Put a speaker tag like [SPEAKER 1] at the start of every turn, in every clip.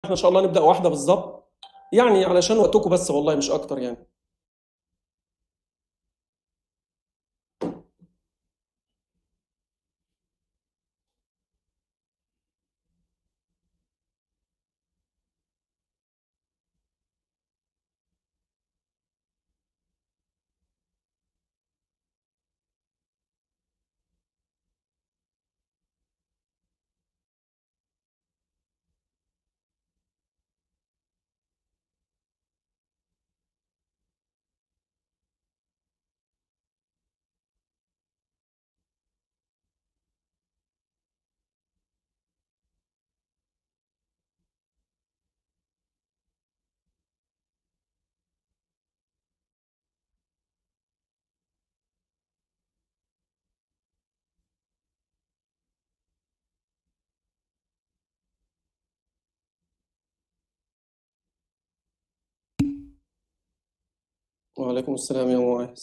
[SPEAKER 1] احنا ان شاء الله نبدا واحده بالظبط يعني علشان وقتكم بس والله مش اكتر يعني وعليكم السلام يا معاذ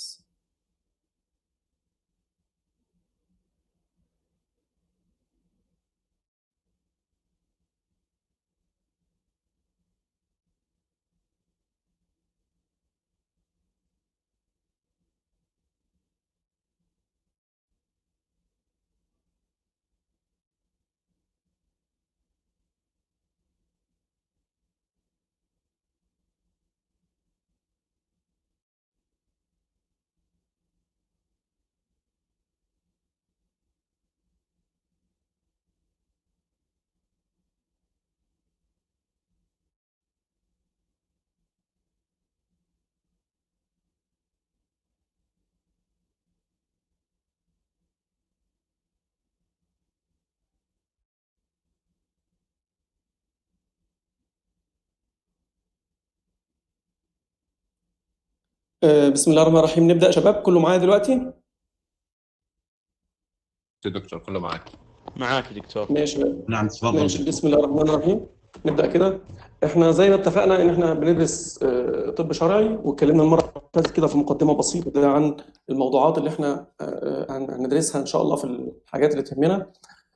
[SPEAKER 1] آه، بسم الله الرحمن الرحيم نبدا يا شباب كله معايا دلوقتي
[SPEAKER 2] يا دكتور كله معاك
[SPEAKER 3] معاك يا دكتور
[SPEAKER 1] ماشي
[SPEAKER 4] نعم تفضل
[SPEAKER 1] ماشي
[SPEAKER 4] دكتور.
[SPEAKER 1] بسم الله الرحمن الرحيم نبدا كده احنا زي ما اتفقنا ان احنا بندرس آه، طب شرعي واتكلمنا المره اللي فاتت كده في مقدمه بسيطه كده عن الموضوعات اللي احنا آه، هن- هندرسها ان شاء الله في الحاجات اللي تهمنا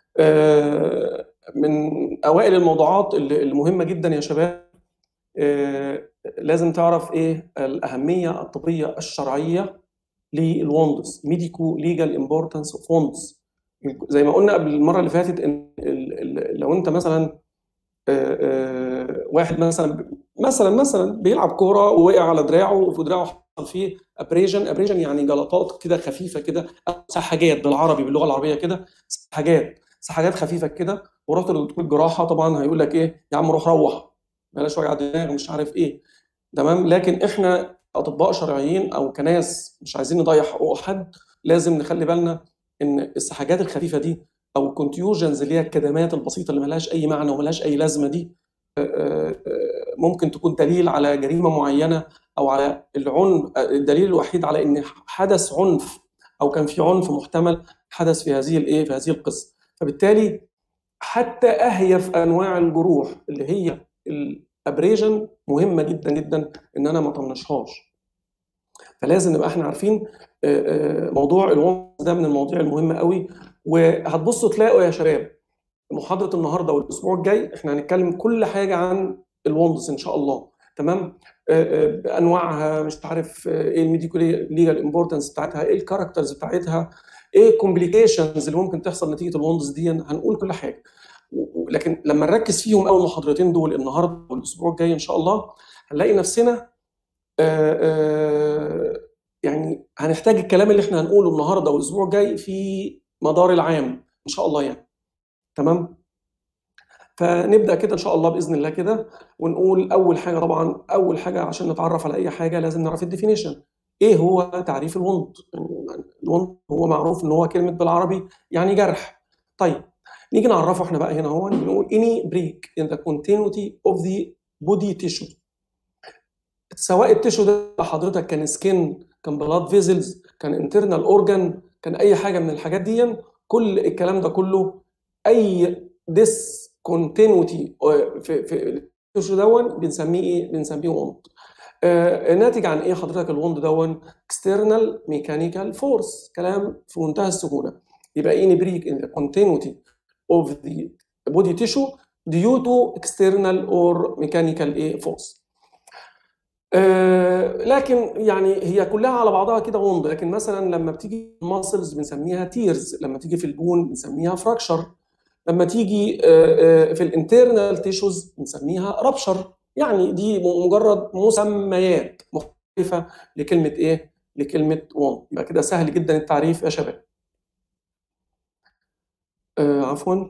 [SPEAKER 1] آه، من اوائل الموضوعات اللي- المهمه جدا يا شباب آه، لازم تعرف ايه الاهميه الطبيه الشرعيه للوندس ميديكو ليجال امبورتانس اوف وندس زي ما قلنا قبل المره اللي فاتت ان ال- ال- لو انت مثلا آه، آه، واحد مثلا مثلا مثلا بيلعب كوره ووقع على دراعه وفي دراعه حصل فيه ابريجن ابريجن يعني جلطات كده خفيفه كده أو سحاجات بالعربي باللغه العربيه كده سحاجات سحاجات خفيفه كده ورحت لدكتور جراحه طبعا هيقول لك ايه يا عم روح روح بلاش وجع دماغ مش عارف ايه تمام لكن احنا اطباء شرعيين او كناس مش عايزين نضيع حقوق حد لازم نخلي بالنا ان السحاجات الخفيفه دي او الكونتيوجنز اللي هي الكدمات البسيطه اللي ملهاش اي معنى وملهاش اي لازمه دي آه، آه، آه، ممكن تكون دليل على جريمه معينه او على العنف آه، الدليل الوحيد على ان حدث عنف او كان في عنف محتمل حدث في هذه الايه في هذه القصه فبالتالي حتى اهيف انواع الجروح اللي هي الابريجن مهمه جدا جدا ان انا ما اطنشهاش فلازم نبقى احنا عارفين آه، آه، موضوع العنف ده من المواضيع المهمه قوي وهتبصوا تلاقوا يا شباب محاضره النهارده والاسبوع الجاي احنا هنتكلم كل حاجه عن الوندس ان شاء الله تمام آه، آه، بانواعها مش عارف آه، ايه الميديكو ليجال امبورتنس بتاعتها ايه الكاركترز بتاعتها ايه الكومبليكيشنز اللي ممكن تحصل نتيجه الوندس دي هنقول كل حاجه و- و- لكن لما نركز فيهم اول محاضرتين دول النهارده والاسبوع الجاي ان شاء الله هنلاقي نفسنا آه، آه، يعني هنحتاج الكلام اللي احنا هنقوله النهارده والاسبوع الجاي في مدار العام ان شاء الله يعني تمام فنبدا كده ان شاء الله باذن الله كده ونقول اول حاجه طبعا اول حاجه عشان نتعرف على اي حاجه لازم نعرف الديفينيشن ايه هو تعريف الوند الوند هو معروف ان هو كلمه بالعربي يعني جرح طيب نيجي نعرفه احنا بقى هنا هو نقول any break in the continuity of the body tissue سواء التيشو ده حضرتك كان سكين كان بلاد فيزلز كان انترنال اورجان كان اي حاجه من الحاجات دي كل الكلام ده كله اي ديس كونتينيوتي في في التيشو دون بنسميه ايه؟ بنسميه وند آه ناتج عن ايه حضرتك الوند دون اكسترنال ميكانيكال فورس كلام في منتهى السهوله يبقى اني بريك ان continuity of the body tissue due to external or mechanical ايه force آه، لكن يعني هي كلها على بعضها كده غمض لكن مثلا لما بتيجي الماسلز بنسميها تيرز لما تيجي في البون بنسميها فراكشر لما تيجي آه، آه، في الانترنال تيشوز بنسميها رابشر يعني دي مجرد مسميات مختلفه لكلمه ايه؟ لكلمه وون يبقى كده سهل جدا التعريف يا شباب. آه عفوا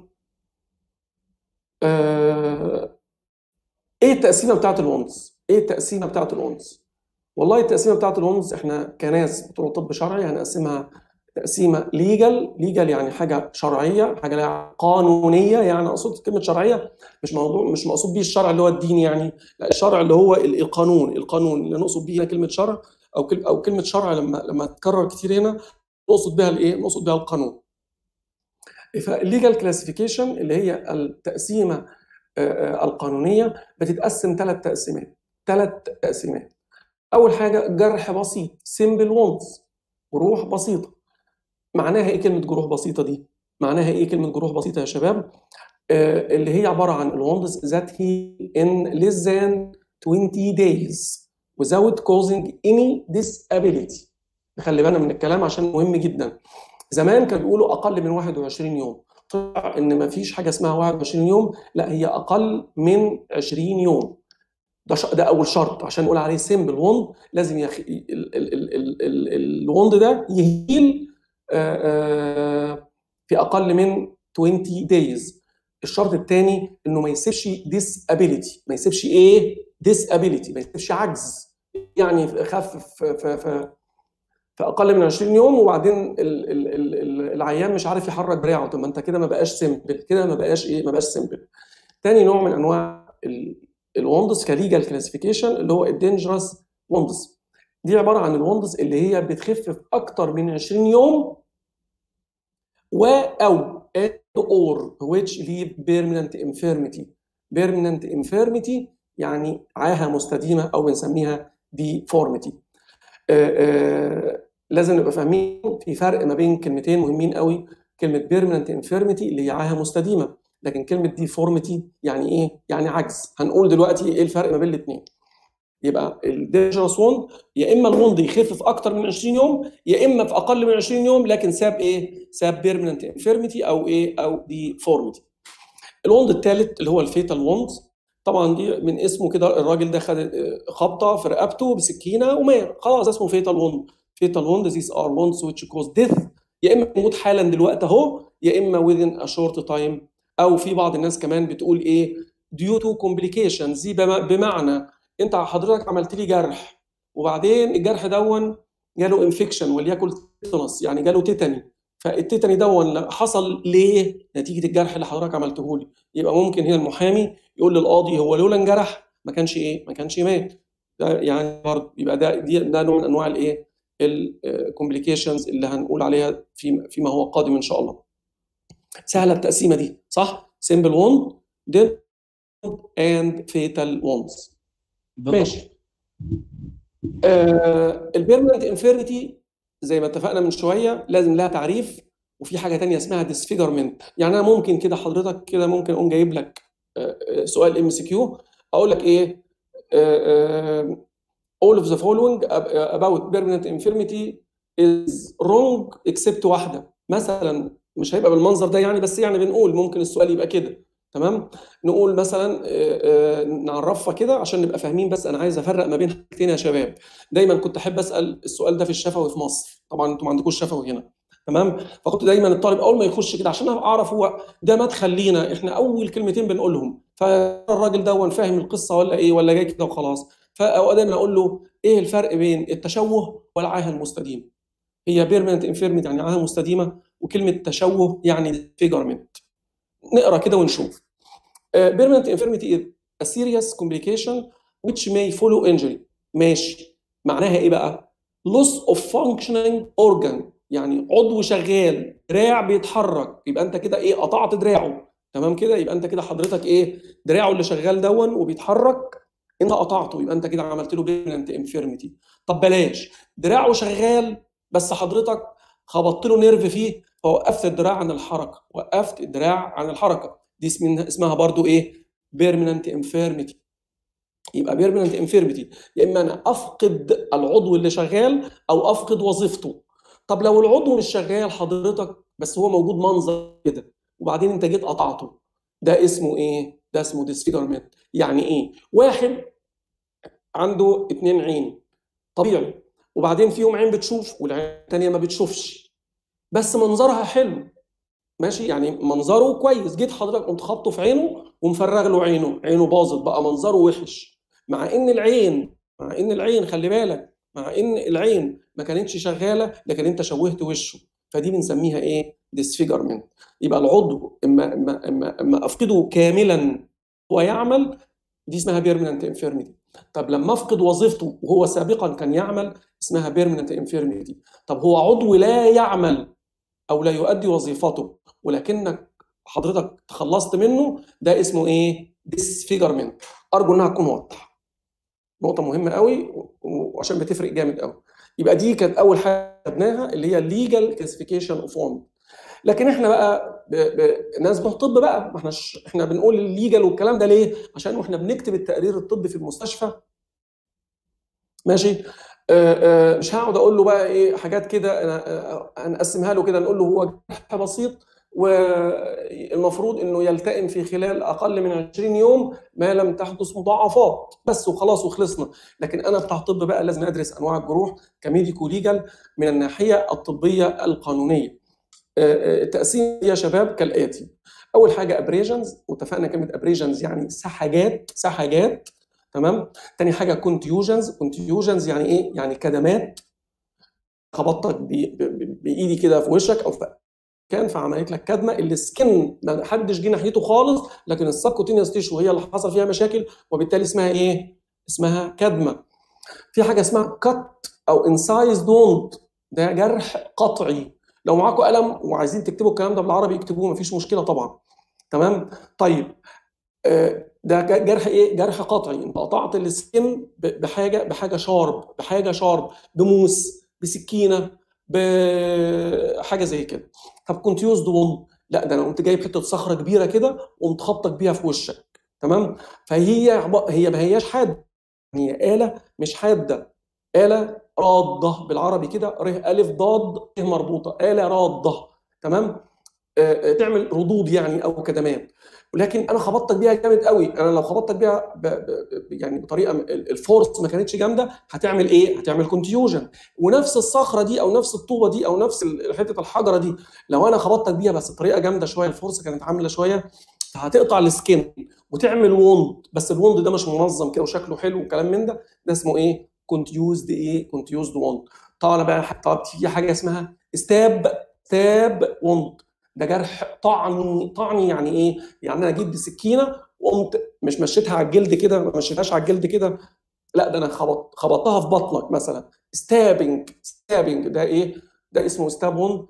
[SPEAKER 1] آه ايه التقسيمه بتاعت الونز؟ ايه التقسيمه بتاعت الونز؟ والله التقسيمه بتاعت الونز احنا كناس بتوع طب شرعي هنقسمها تقسيمه ليجل ليجل يعني حاجه شرعيه حاجه قانونيه يعني اقصد كلمه شرعيه مش موضوع مش مقصود بيه الشرع اللي هو الدين يعني لا الشرع اللي هو القانون القانون اللي نقصد بيه كلمه شرع او كلمه او كلمه شرع لما لما تكرر كتير هنا نقصد بها الايه؟ نقصد بها القانون. فالليجل كلاسيفيكيشن اللي هي التقسيمه القانونيه بتتقسم ثلاث تقسيمات ثلاث تقسيمات. اول حاجه جرح بسيط سيمبل وونز جروح بسيطه معناها ايه كلمه جروح بسيطه دي معناها ايه كلمه جروح بسيطه يا شباب آه اللي هي عباره عن الوندز ذات هي in less than 20 days without causing any disability خلي بالنا من الكلام عشان مهم جدا زمان كانوا بيقولوا اقل من 21 يوم طلع ان ما فيش حاجه اسمها 21 يوم لا هي اقل من 20 يوم ده ش... ده اول شرط عشان نقول عليه سيمبل ووند لازم يخ... ال... ال... ال... ال... ال... الوند ده يهيل في اقل من 20 دايز الشرط الثاني انه ما يسيبش disability ما يسيبش ايه disability ما يسيبش عجز يعني خف في, في, في, في اقل من 20 يوم وبعدين ال ال ال ال العيان مش عارف يحرك دراعه طب ما انت كده ما بقاش سيمبل كده ما بقاش ايه ما بقاش سيمبل تاني نوع من انواع الوندز كليجال كلاسيفيكيشن اللي هو الدينجرس وندز دي عباره عن الوندز اللي هي بتخف في اكتر من 20 يوم و او or which leave permanent infirmity permanent infirmity يعني عاهه مستديمه او بنسميها deformity آآ آآ لازم نبقى فاهمين في فرق ما بين كلمتين مهمين قوي كلمه permanent infirmity اللي هي عاهه مستديمه لكن كلمه deformity يعني ايه؟ يعني عجز هنقول دلوقتي ايه الفرق ما بين الاثنين يبقى الدينجرس ووند يا اما الوند يخف في اكتر من 20 يوم يا اما في اقل من 20 يوم لكن ساب ايه؟ ساب بيرمننت انفيرميتي او ايه؟ او ديفورميتي. الوند الثالث اللي هو الفيتال ووند طبعا دي من اسمه كده الراجل ده خد خبطه في رقبته بسكينه ومات خلاص اسمه فيتال ووند. فيتال ووند ذيس ار ووندز which cause death يا اما يموت حالا دلوقتي اهو يا اما within a short time او في بعض الناس كمان بتقول ايه due to complications دي بمعنى انت حضرتك عملت لي جرح وبعدين الجرح دون جاله انفكشن وليكن تيتانوس يعني جاله تيتاني فالتيتاني دون حصل ليه نتيجه الجرح اللي حضرتك عملته لي يبقى ممكن هنا المحامي يقول للقاضي هو لولا انجرح ما كانش ايه ما كانش مات ده يعني برضه يبقى ده دي ده نوع من انواع الايه الكومبليكيشنز اللي هنقول عليها في فيما هو قادم ان شاء الله سهله التقسيمه دي صح سيمبل ووند ديد اند فيتال ووندز ماشي آه البيرمننت انفيرميتي زي ما اتفقنا من شويه لازم لها تعريف وفي حاجه تانية اسمها ديسفيجرمنت يعني انا ممكن كده حضرتك كده ممكن اقوم جايب لك آه سؤال ام سي كيو اقول لك ايه آه آه all of the following about permanent infirmity is wrong except واحده مثلا مش هيبقى بالمنظر ده يعني بس يعني بنقول ممكن السؤال يبقى كده تمام نقول مثلا نعرفها كده عشان نبقى فاهمين بس انا عايز افرق ما بين حاجتين يا شباب دايما كنت احب اسال السؤال ده في الشفوي في مصر طبعا انتوا ما عندكوش شفوي هنا تمام فكنت دايما الطالب اول ما يخش كده عشان اعرف هو ده مدخل لينا احنا اول كلمتين بنقولهم فالراجل ده فاهم القصه ولا ايه ولا جاي كده وخلاص فاوقات دايما اقول له ايه الفرق بين التشوه والعاهه المستديمه هي بيرمننت انفيرمنت يعني عاهه مستديمه وكلمه تشوه يعني فيجرمنت نقرا كده ونشوف بيرمننت انفيرميتي a serious complication which may follow injury ماشي معناها ايه بقى loss of functioning organ يعني عضو شغال دراع بيتحرك يبقى انت كده ايه قطعت دراعه تمام كده يبقى انت كده حضرتك ايه دراعه اللي شغال دون وبيتحرك انت قطعته يبقى انت كده عملت له بيرمننت انفيرميتي طب بلاش دراعه شغال بس حضرتك خبطت له نيرف فيه فوقفت الدراع عن الحركه وقفت الدراع عن الحركه دي اسمها برضو ايه بيرمننت انفيرميتي يبقى بيرمننت انفيرميتي يا اما انا افقد العضو اللي شغال او افقد وظيفته طب لو العضو مش شغال حضرتك بس هو موجود منظر كده وبعدين انت جيت قطعته ده اسمه ايه ده اسمه ديسفيجرمنت يعني ايه واحد عنده اتنين عين طبيعي وبعدين فيهم عين بتشوف والعين الثانيه ما بتشوفش بس منظرها حلو ماشي يعني منظره كويس جيت حضرتك قمت خبطه في عينه ومفرغ له عينه عينه باظت بقى منظره وحش مع ان العين مع ان العين خلي بالك مع ان العين ما كانتش شغاله لكن انت شوهت وشه فدي بنسميها ايه ديسفيجرمنت يبقى العضو اما اما اما, إما افقده كاملا ويعمل دي اسمها بيرمننت انفيرميتي طب لما افقد وظيفته وهو سابقا كان يعمل اسمها بيرمننت انفيرميتي طب هو عضو لا يعمل او لا يؤدي وظيفته ولكنك حضرتك تخلصت منه ده اسمه ايه ديسفيجرمنت ارجو انها تكون واضحه نقطه مهمه قوي وعشان بتفرق جامد قوي يبقى دي كانت اول حاجه خدناها اللي هي الليجال كلاسيفيكيشن اوف ووند لكن احنا بقى ب... ب... ناس بتوع طب بقى ما احنا ش... احنا بنقول الليجل والكلام ده ليه؟ عشان واحنا بنكتب التقرير الطبي في المستشفى ماشي آآ آآ مش هقعد اقول له بقى ايه حاجات كده هنقسمها له كده نقول له هو جرح بسيط والمفروض انه يلتئم في خلال اقل من 20 يوم ما لم تحدث مضاعفات بس وخلاص وخلصنا لكن انا بتاع طب بقى لازم ادرس انواع الجروح كميديكو ليجال من الناحيه الطبيه القانونيه التقسيم يا شباب كالاتي اول حاجه ابريجنز واتفقنا كلمه ابريجنز يعني سحجات سحجات تمام تاني حاجه كونتيوجنز كونتيوجنز يعني ايه يعني كدمات خبطتك بايدي كده في وشك او في كان فعملت لك كدمه اللي السكن ما حدش جه ناحيته خالص لكن السبكوتينيوس تيشو هي اللي حصل فيها مشاكل وبالتالي اسمها ايه؟ اسمها كدمه. في حاجه اسمها كت او انسايزد ووند ده جرح قطعي لو معاكم قلم وعايزين تكتبوا الكلام ده بالعربي اكتبوه مفيش مشكله طبعا. تمام؟ طيب ده جرح ايه؟ جرح قطعي انت قطعت السكن بحاجه بحاجه شارب بحاجه شارب بموس بسكينه بحاجه زي كده طب كنت يوزد ووند لا ده انا قمت جايب حته صخره كبيره كده وقمت خبطك بيها في وشك تمام فهي هي ما هياش حاده هي اله مش حاده اله راده بالعربي كده ر الف ضاد ت مربوطه اله راده تمام آه تعمل ردود يعني او كدمات ولكن انا خبطتك بيها جامد قوي انا لو خبطتك بيها ب... ب... يعني بطريقه الفورس ما كانتش جامده هتعمل ايه هتعمل كونتيوجن ونفس الصخره دي او نفس الطوبه دي او نفس حته الحجره دي لو انا خبطتك بيها بس بطريقه جامده شويه الفورس كانت عامله شويه فهتقطع السكين وتعمل ووند بس الووند ده مش منظم كده وشكله حلو وكلام من ده ده اسمه ايه كونتيوزد ايه كونتيوزد ووند طبعا بقى طب في حاجه اسمها ستاب ستاب ووند ده جرح طعني طعني يعني ايه؟ يعني انا جيت بسكينه وقمت مش مشيتها على الجلد كده ما مشيتهاش على الجلد كده لا ده انا خبط خبطتها في بطنك مثلا ستابنج ستابنج ده ايه؟ ده اسمه ستاب ووند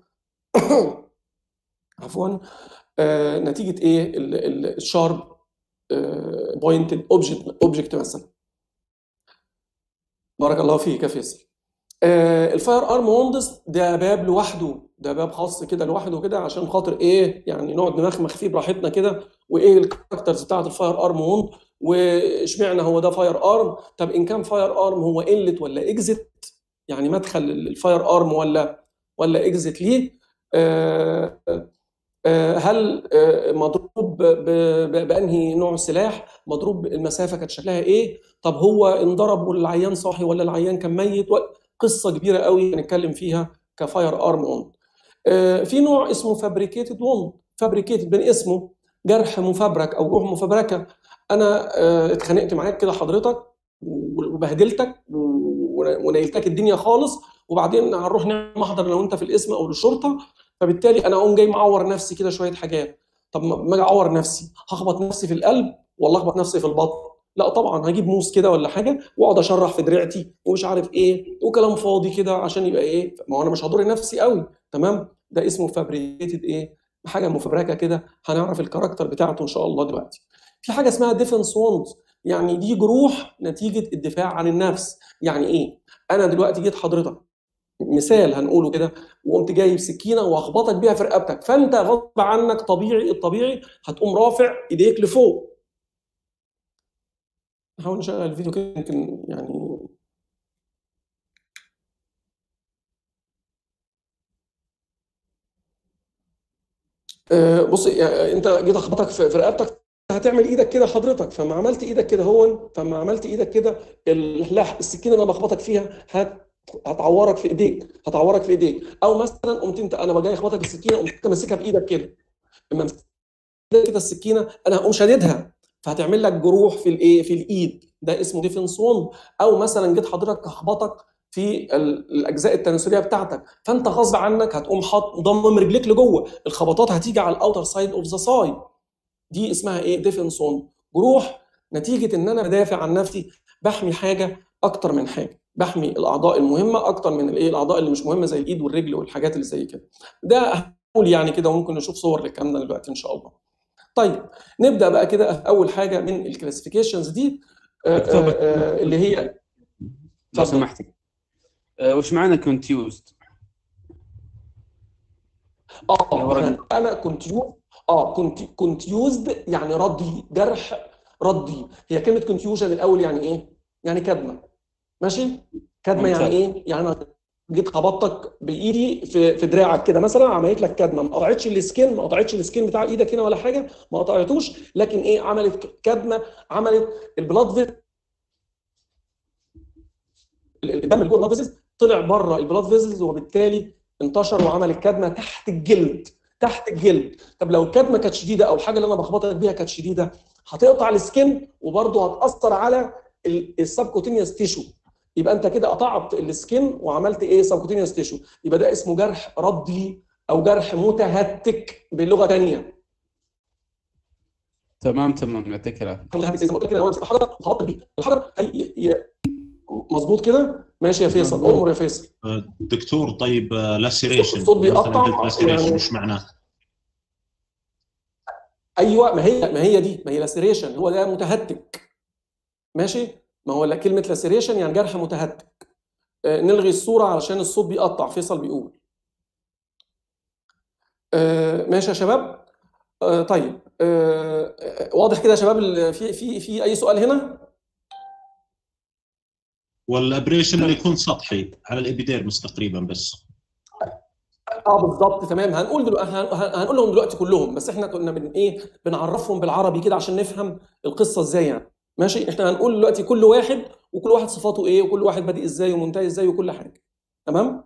[SPEAKER 1] عفوا آه نتيجه ايه؟ الشارب بوينتد اوبجكت اوبجكت مثلا بارك الله فيك يا فيصل آه الفاير ارم ووندز ده باب لوحده ده باب خاص كده لوحده كده عشان خاطر ايه يعني نقعد نمخمخ فيه براحتنا كده وايه الكاركترز بتاعت الفاير ارم ووند واشمعنى هو ده فاير ارم طب ان كان فاير ارم هو انلت ولا اكزت يعني مدخل الفاير ارم ولا ولا اكزت ليه آه آه هل مضروب بانهي نوع سلاح مضروب المسافه كانت شكلها ايه طب هو انضرب والعيان صاحي ولا العيان كان ميت قصه كبيره قوي هنتكلم فيها كفاير ارم ووند في نوع اسمه فابريكيتد ووند فابريكيتد من اسمه جرح مفبرك او روح مفبركه انا اتخانقت معاك كده حضرتك وبهدلتك ونيلتك الدنيا خالص وبعدين هنروح نعمل محضر لو انت في القسم او للشرطه فبالتالي انا اقوم جاي معور نفسي كده شويه حاجات طب ما اجي اعور نفسي هخبط نفسي في القلب ولا اخبط نفسي في البطن لا طبعا هجيب موس كده ولا حاجه واقعد اشرح في دراعتي ومش عارف ايه وكلام فاضي كده عشان يبقى ايه ما هو انا مش هضر نفسي قوي تمام ده اسمه فابريكيتد ايه حاجه مفبركه كده هنعرف الكاركتر بتاعته ان شاء الله دلوقتي في حاجه اسمها ديفنس ووندز يعني دي جروح نتيجه الدفاع عن النفس يعني ايه انا دلوقتي جيت حضرتك مثال هنقوله كده وقمت جايب سكينه واخبطك بيها في رقبتك فانت غصب عنك طبيعي الطبيعي هتقوم رافع ايديك لفوق نحاول نشغل الفيديو كده يمكن يعني آه، بص يعني انت جيت اخبطك في في رقبتك هتعمل ايدك كده حضرتك فما عملت ايدك كده هون فما عملت ايدك كده اللح السكينه اللي انا بخبطك فيها هت هتعورك في ايديك هتعورك في ايديك او مثلا قمت انت انا جاي اخبطك بالسكينه قمت انت ماسكها بايدك كده اما مسكت كده السكينه انا هقوم شاددها فهتعمل لك جروح في الايه في الايد ده اسمه ديفنس ووند او مثلا جيت حضرتك اخبطك في ال- الاجزاء التناسليه بتاعتك فانت غصب عنك هتقوم حاط ضمم رجليك لجوه الخبطات هتيجي على الاوتر سايد اوف ذا سايد دي اسمها ايه ديفنس ووند جروح نتيجه ان انا بدافع عن نفسي بحمي حاجه اكتر من حاجه بحمي الاعضاء المهمه اكتر من الايه الاعضاء اللي مش مهمه زي الايد والرجل والحاجات اللي زي كده ده هقول يعني كده وممكن نشوف صور للكلام ده دلوقتي ان شاء الله طيب نبدا بقى كده اول حاجه من الكلاسيفيكيشنز دي آه،
[SPEAKER 2] دكتور
[SPEAKER 1] آه، آه، اللي هي
[SPEAKER 2] لو
[SPEAKER 1] اتفضل.
[SPEAKER 2] سمحتك آه، وش معنى كونتيوزد؟
[SPEAKER 1] اه انا انا كنت يو اه كنت كنت يوزد يعني ردي جرح ردي هي كلمه كونفيوجن الاول يعني ايه؟ يعني كدمه ماشي؟ كدمه يعني
[SPEAKER 2] ممتاز.
[SPEAKER 1] ايه؟ يعني انا جيت خبطتك بايدي في في دراعك كده مثلا عملت لك كدمه ما قطعتش السكين ما قطعتش السكين بتاع ايدك هنا ولا حاجه ما قطعتوش لكن ايه عملت كدمه عملت البلاد الدم اللي جوه البلاد فيزلز طلع بره البلاد فيزلز وبالتالي انتشر وعمل الكدمه تحت الجلد تحت الجلد طب لو الكدمه كانت شديده او الحاجه اللي انا بخبطك بيها كانت شديده هتقطع السكن وبرضه هتاثر على السبكوتينيوس تيشو يبقى انت كده قطعت السكن وعملت ايه سبكوتينيوس تيشو يبقى ده اسمه جرح ردي او جرح متهتك بلغه ثانيه
[SPEAKER 2] تمام تمام يعطيك العافيه
[SPEAKER 1] زي ما قلت كده لو انا مسكت حجر وخبطت بيه الحجر هي- هي- مظبوط كده ماشي يا فيصل
[SPEAKER 2] مظبوط.
[SPEAKER 1] امر يا فيصل
[SPEAKER 3] دكتور طيب لاسيريشن
[SPEAKER 1] الصوت بيقطع،
[SPEAKER 3] لاسيريشن
[SPEAKER 1] يعني-
[SPEAKER 3] وش معناه؟
[SPEAKER 1] ايوه ما هي ما هي دي ما هي لاسيريشن هو ده متهتك ماشي ما هو لا كلمه لاسيريشن يعني جرح متهتك آه نلغي الصوره علشان الصوت بيقطع فيصل بيقول آه ماشي يا شباب آه طيب آه آه، واضح كده يا شباب ال- في في في اي سؤال هنا
[SPEAKER 3] والابريشن اللي يكون سطحي على الابيديرمس تقريبا بس
[SPEAKER 1] اه بالظبط تمام هنقول دلوقتي هنقول لهم دلوقتي كلهم بس احنا كنا بن ايه بنعرفهم بالعربي كده عشان نفهم القصه ازاي يعني ماشي احنا هنقول دلوقتي كل واحد وكل واحد صفاته ايه وكل واحد بادئ ازاي ومنتهي ازاي وكل حاجه تمام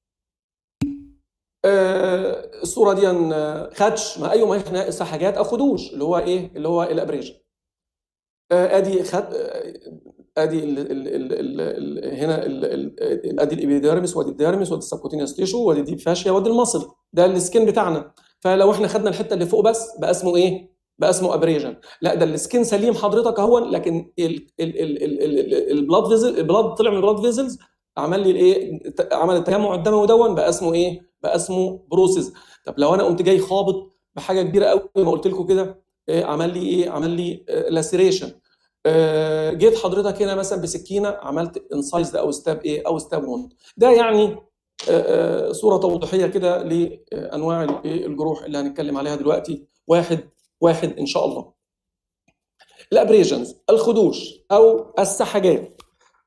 [SPEAKER 1] آه الصوره دي آه، خدش ما ايوه ما احنا حاجات او خدوش اللي هو ايه اللي هو الابريشن آه ادي خد آه، ادي ال ال ال ال ال هنا ال ال ادي الابيديرمس وادي الديرمس وادي السبكوتينيوس تيشو وادي دي فاشيا وادي المصل ده السكين بتاعنا فلو احنا خدنا الحته اللي فوق بس بقى اسمه ايه؟ بقى اسمه ابريجن لا ده السكين سليم حضرتك اهو لكن ال- ال- ال- ال- ال- البلاد فيزل البلاد طلع من البلاد فيزلز عمل لي الايه عمل التجمع الدموي دون بقى اسمه ايه؟ بقى اسمه بروسيس طب لو انا قمت جاي خابط بحاجه كبيره قوي ما قلت لكم كده إيه عمل لي ايه؟ عمل لي لاسيريشن آه، جيت حضرتك هنا مثلا بسكينه عملت انسايز او ستاب ايه او ستاب ووند ده يعني آه، آه، صوره توضيحيه كده لانواع ال- إيه الجروح اللي هنتكلم عليها دلوقتي واحد واحد ان شاء الله الابريجنز الخدوش او السحجات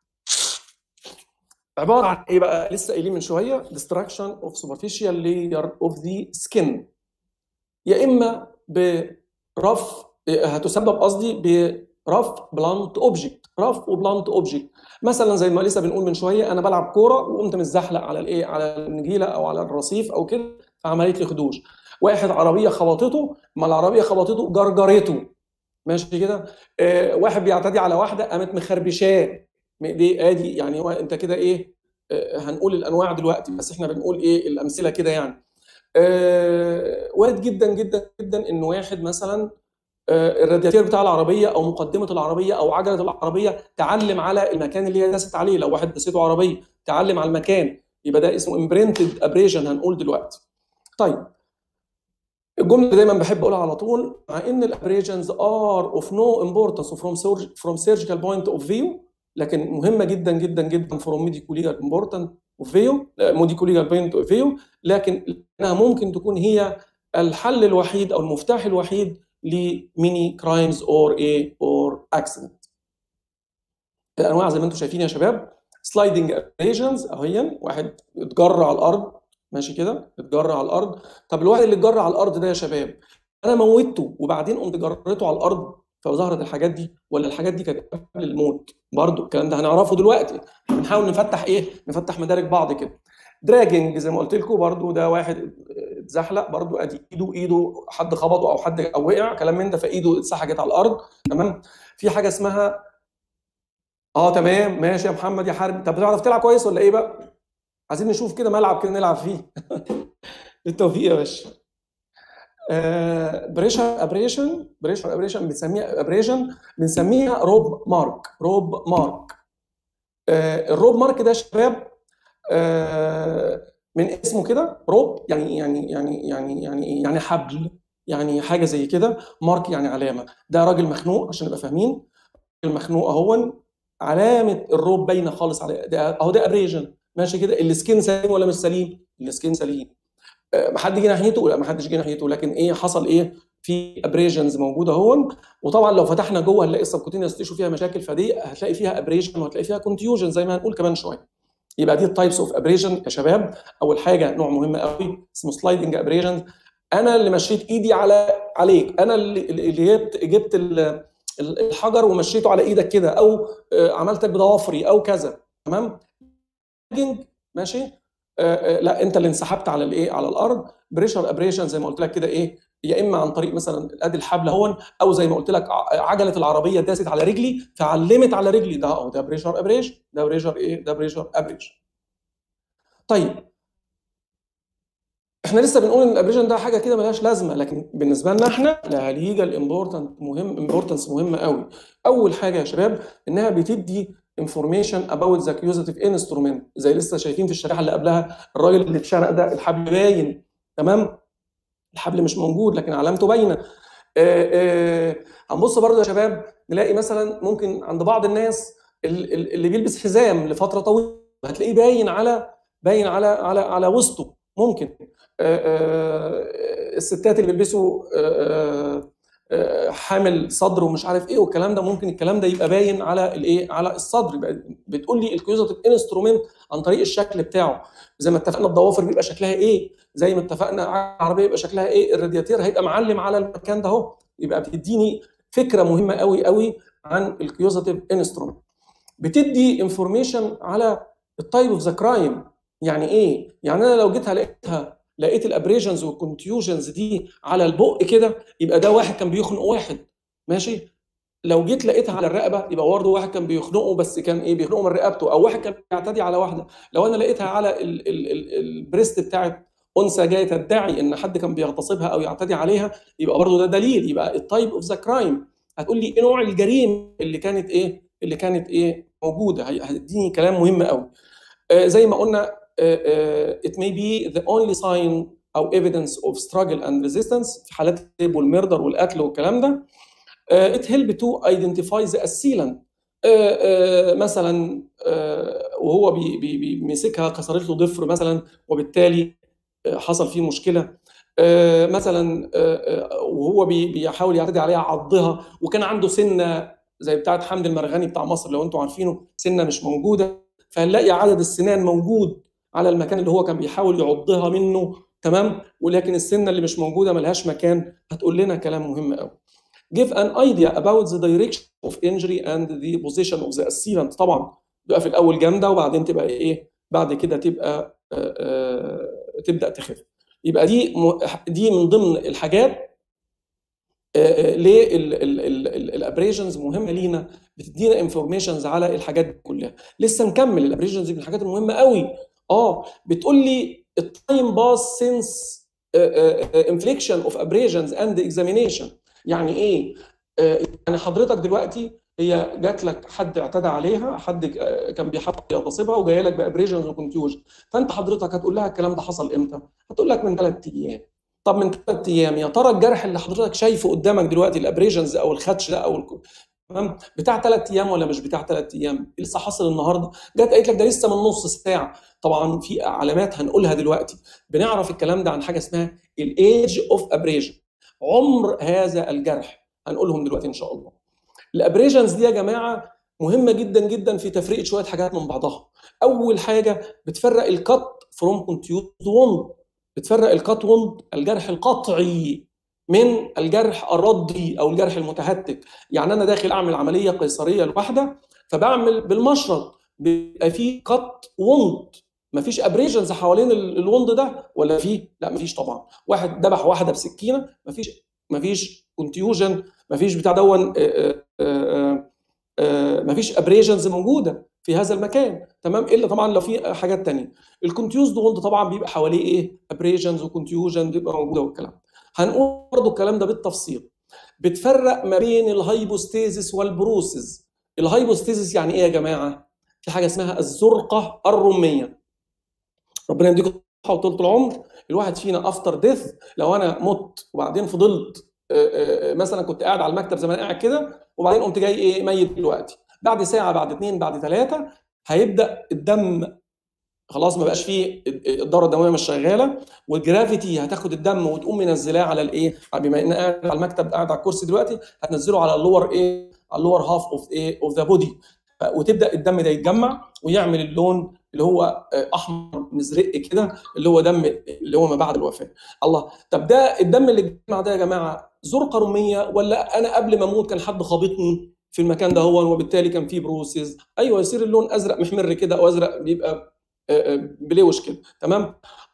[SPEAKER 1] عباره عن ايه بقى لسه قايلين من شويه destruction of superficial layer of the skin يا اما برف هتسبب قصدي برف بلانت اوبجكت رف وبلانت اوبجكت مثلا زي ما لسه بنقول من شويه انا بلعب كوره وقمت متزحلق على الايه على النجيله او على الرصيف او كده فعملت لي خدوش واحد عربيه خبطته ما العربيه خبطته جرجرته ماشي كده آه واحد بيعتدي على واحده قامت مخربشاه دي ادي يعني هو انت كده ايه آه هنقول الانواع دلوقتي بس احنا بنقول ايه الامثله كده يعني آه وارد جدا جدا جدا ان واحد مثلا آه الرادياتير بتاع العربيه او مقدمه العربيه او عجله العربيه تعلم على المكان اللي هي داست عليه لو واحد دسته عربيه تعلم على المكان يبقى ده اسمه امبرنتد ابريشن هنقول دلوقتي طيب الجمله اللي دايما بحب اقولها على طول مع ان الابريجنز ار اوف نو امبورتنس فروم فروم سيرجيكال بوينت اوف فيو لكن مهمه جدا جدا جدا فروم ميديكو ليجال امبورتنت اوف فيو موديكو ليجال بوينت اوف فيو لكن انها ممكن تكون هي الحل الوحيد او المفتاح الوحيد لميني كرايمز اور ايه اور اكسيدنت الانواع زي ما انتم شايفين يا شباب سلايدنج ابريشنز اهي واحد اتجرى على الارض ماشي كده اتجرى على الارض طب الواحد اللي اتجرى على الارض ده يا شباب انا موتته وبعدين قمت جريته على الارض فظهرت الحاجات دي ولا الحاجات دي كانت قبل الموت برضو الكلام ده هنعرفه دلوقتي بنحاول نفتح ايه نفتح مدارك بعض كده دراجنج زي ما قلت لكم برضو ده واحد اتزحلق برضو ادي ايده ايده حد خبطه او حد او وقع كلام من ده فايده اتسحجت على الارض تمام في حاجه اسمها اه تمام ماشي يا محمد يا حرب طب بتعرف تلعب كويس ولا ايه بقى عايزين نشوف كده ملعب كده نلعب فيه بالتوفيق يا باشا بريشر ابريشن بريشر ابريشن بنسميها ابريشن بنسميها روب مارك روب مارك آه الروب مارك ده يا شباب آه من اسمه كده روب يعني يعني يعني يعني يعني يعني حبل يعني حاجه زي كده مارك يعني علامه ده راجل مخنوق عشان نبقى فاهمين المخنوق اهو علامه الروب باينه خالص على ده اهو ده ابريشن ماشي كده السكين سليم ولا مش سليم السكين سليم ما حد جه ناحيته لا ما حدش جه ناحيته لكن ايه حصل ايه في ابريجنز موجوده اهون وطبعا لو فتحنا جوه هنلاقي السبكوتينيوس تيشو فيها مشاكل فدي هتلاقي فيها ابريجن وهتلاقي فيها كونتيوجن زي ما هنقول كمان شويه يبقى دي التايبس اوف ابريجن يا شباب اول حاجه نوع مهم قوي اسمه سلايدنج ابريجن انا اللي مشيت ايدي على عليك انا اللي, اللي جبت جبت الحجر ومشيته على ايدك كده او عملتك بضوافري او كذا تمام ماشي آه آه لا انت اللي انسحبت على الايه على الارض بريشر ابريشن زي ما قلت لك كده ايه يا اما عن طريق مثلا ادي الحبل هون او زي ما قلت لك عجله العربيه داست على رجلي فعلمت على رجلي ده اهو ده بريشر ابريش ده بريشر ايه ده بريشر ابريش طيب احنا لسه بنقول ان الابريشن ده حاجه كده ملهاش لازمه لكن بالنسبه لنا احنا لا ليجال امبورتنت مهم امبورتنس مهمه قوي اول حاجه يا شباب انها بتدي انفورميشن اباوت ذا كيوزاتيف انسترومنت زي لسه شايفين في الشريحه اللي قبلها الراجل اللي اتشنق ده الحبل باين تمام الحبل مش موجود لكن علامته باينه هنبص برضه يا شباب نلاقي مثلا ممكن عند بعض الناس اللي بيلبس حزام لفتره طويله هتلاقيه باين على باين على على على وسطه ممكن الستات اللي بيلبسوا حامل صدر ومش عارف ايه والكلام ده ممكن الكلام ده يبقى باين على الايه على الصدر يبقى بتقول لي الكيوزاتيف انسترومنت عن طريق الشكل بتاعه زي ما اتفقنا الضوافر بيبقى شكلها ايه زي ما اتفقنا العربيه يبقى شكلها ايه الرادياتير هيبقى معلم على المكان ده اهو يبقى بتديني فكره مهمه قوي قوي عن الكيوزاتيف انسترومنت بتدي انفورميشن على التايب اوف ذا كرايم يعني ايه يعني انا لو جيتها لقيتها لقيت الابريشنز والكونتيوجنز دي على البق كده يبقى ده واحد كان بيخنق واحد ماشي لو جيت لقيتها على الرقبه يبقى برضه واحد كان بيخنقه بس كان ايه بيخنقه من رقبته او واحد كان بيعتدي على واحده لو انا لقيتها على ال ال ال البريست بتاعت انثى جايه تدعي ان حد كان بيغتصبها او يعتدي عليها يبقى برضه ده دليل يبقى التايب اوف ذا كرايم هتقول لي ايه نوع الجريمه اللي كانت ايه اللي كانت ايه موجوده هتديني كلام مهم قوي آه زي ما قلنا uh, it may be the only sign او evidence of struggle and resistance في حالات الريب والمردر والقتل والكلام ده uh, it help to identify the assailant uh, uh, مثلا uh, وهو بي بي بيمسكها كسرت له ضفر مثلا وبالتالي uh, حصل فيه مشكله uh, مثلا uh, uh, وهو بي بيحاول يعتدي عليها عضها وكان عنده سنه زي بتاعه حمد المرغني بتاع مصر لو انتم عارفينه سنه مش موجوده فهنلاقي عدد السنان موجود على المكان اللي هو كان بيحاول يعضها منه تمام ولكن السنه اللي مش موجوده ملهاش مكان هتقول لنا كلام مهم قوي give an idea about the direction of injury and the position of the assailant طبعا بقى في الاول جامده وبعدين تبقى ايه بعد كده تبقى آآ آآ تبدا تخف يبقى دي دي من ضمن الحاجات ليه الابريشنز مهمه لينا بتدينا انفورميشنز على الحاجات دي كلها لسه نكمل الابريشنز دي من الحاجات المهمه قوي اه بتقول لي التايم باس سينس انفليكشن اوف ابريشنز اند اكزامينيشن يعني ايه يعني حضرتك دلوقتي هي جات لك حد اعتدى عليها حد كان بيحاول يغتصبها وجاي لك بابريشنز وكونتيوجن فانت حضرتك هتقول لها الكلام ده حصل امتى؟ هتقول لك من ثلاث ايام طب من ثلاث ايام يا ترى الجرح اللي حضرتك شايفه قدامك دلوقتي الابريشنز او الخدش ده او تمام بتاع ثلاث ايام ولا مش بتاع ثلاث ايام لسه حاصل النهارده جت قالت لك ده لسه من نص ساعه طبعا في علامات هنقولها دلوقتي بنعرف الكلام ده عن حاجه اسمها الايج اوف ابريجن عمر هذا الجرح هنقولهم دلوقتي ان شاء الله الابريجنز دي يا جماعه مهمه جدا جدا في تفريق شويه حاجات من بعضها اول حاجه بتفرق الكت فروم كونتيوز ووند بتفرق الكت ووند الجرح القطعي من الجرح الردي او الجرح المتهتك يعني انا داخل اعمل عمليه قيصريه لواحده فبعمل بالمشرط بيبقى فيه كت ووند مفيش ابريجنز حوالين الوند ده ولا فيه لا مفيش طبعا واحد ذبح واحده بسكينه مفيش مفيش كونتيوجن مفيش بتاع دون مفيش ابريجنز موجوده في هذا المكان تمام الا طبعا لو في حاجات تانية الكونتيوز وند طبعا بيبقى حواليه ايه ابريجنز وكونتيوجن بيبقى موجوده والكلام هنقول برضو الكلام ده بالتفصيل بتفرق ما بين الهايبوستيزيس والبروسيس الهايبوستيزيس يعني ايه يا جماعه في حاجه اسمها الزرقه الرميه ربنا يديكم الصحه وطولة العمر الواحد فينا افتر ديث لو انا مت وبعدين فضلت مثلا كنت قاعد على المكتب زي ما انا قاعد كده وبعدين قمت جاي ايه ميت دلوقتي بعد ساعه بعد اثنين بعد ثلاثه هيبدا الدم خلاص ما بقاش فيه الدوره الدمويه مش شغاله والجرافيتي هتاخد الدم وتقوم منزلاه على الايه بما ان قاعد على المكتب قاعد على الكرسي دلوقتي هتنزله على اللور ايه على اللور هاف اوف ايه اوف ذا بودي وتبدا الدم ده يتجمع ويعمل اللون اللي هو احمر مزرق كده اللي هو دم اللي هو ما بعد الوفاه الله طب ده الدم اللي اتجمع ده يا جماعه زرقه رميه ولا انا قبل ما اموت كان حد خابطني في المكان ده هو وبالتالي كان فيه بروسيس ايوه يصير اللون ازرق محمر كده او ازرق بيبقى بلوش كده تمام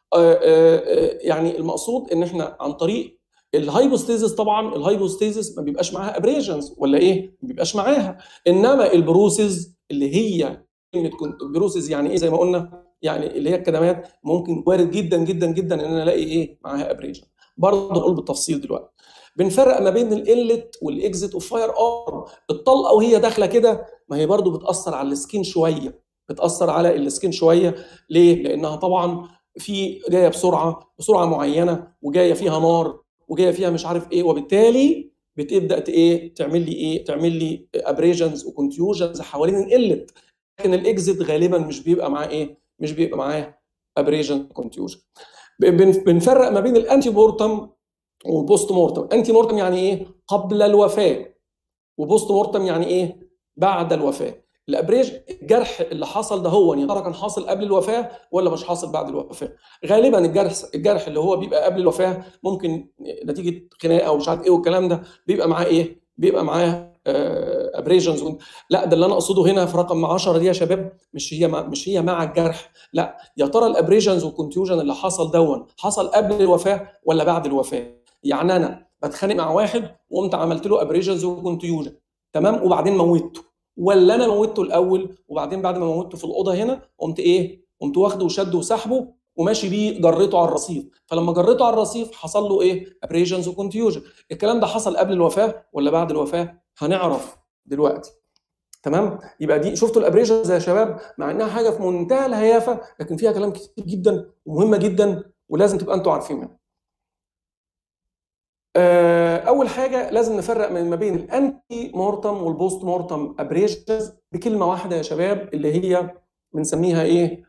[SPEAKER 1] يعني المقصود ان احنا عن طريق الهايبوستيزيس طبعا الهايبوستيزيس ما بيبقاش معاها ابريجنز ولا ايه ما بيبقاش معاها انما البروسيس اللي هي كلمه بروسيس يعني ايه زي ما قلنا يعني اللي هي الكدمات ممكن وارد جدا جدا جدا ان انا الاقي ايه معاها ابريجن برضه نقول بالتفصيل دلوقتي بنفرق ما بين الانلت والاكزيت اوف فاير ار الطلقه وهي داخله كده ما هي برضه بتاثر على السكين شويه بتاثر على السكين شويه ليه لانها طبعا في جايه بسرعه بسرعه معينه وجايه فيها نار وجايه فيها مش عارف ايه وبالتالي بتبدا ايه تعمل لي ايه تعمل لي ابريجنز وكونتيوجنز حوالين الانلت لكن الاكزيت غالبا مش بيبقى معاه ايه مش بيبقى معاه ابريجن كونتيوجن بنفرق ما بين الانتي مورتم والبوست مورتم انتي مورتم يعني ايه قبل الوفاه وبوست مورتم يعني ايه بعد الوفاه الابريج الجرح اللي حصل ده هو يا ترى كان حاصل قبل الوفاه ولا مش حاصل بعد الوفاه غالبا الجرح الجرح اللي هو بيبقى قبل الوفاه ممكن نتيجه خناقه او مش عارف ايه والكلام ده بيبقى معاه ايه بيبقى معاه ابريجنز لا ده اللي انا اقصده هنا في رقم 10 دي يا شباب مش هي مع مش هي مع الجرح لا يا ترى الابريجنز والكونتيوجن اللي حصل دون حصل قبل الوفاه ولا بعد الوفاه يعني انا بتخانق مع واحد وقمت عملت له ابريجنز وكونتيوجن تمام وبعدين موتته ولا انا موتته الاول وبعدين بعد ما موتته في الاوضه هنا قمت ايه قمت واخده وشده وسحبه وماشي بيه جريته على الرصيف فلما جريته على الرصيف حصل له ايه ابريجنز وكونتيوجن الكلام ده حصل قبل الوفاه ولا بعد الوفاه هنعرف دلوقتي تمام يبقى دي شفتوا الابريجنز يا شباب مع انها حاجه في منتهى الهيافه لكن فيها كلام كتير جدا ومهمه جدا ولازم تبقى انتوا عارفينها اول حاجه لازم نفرق ما بين الانتي مورتم والبوست مورتم ابريجنز بكلمه واحده يا شباب اللي هي بنسميها ايه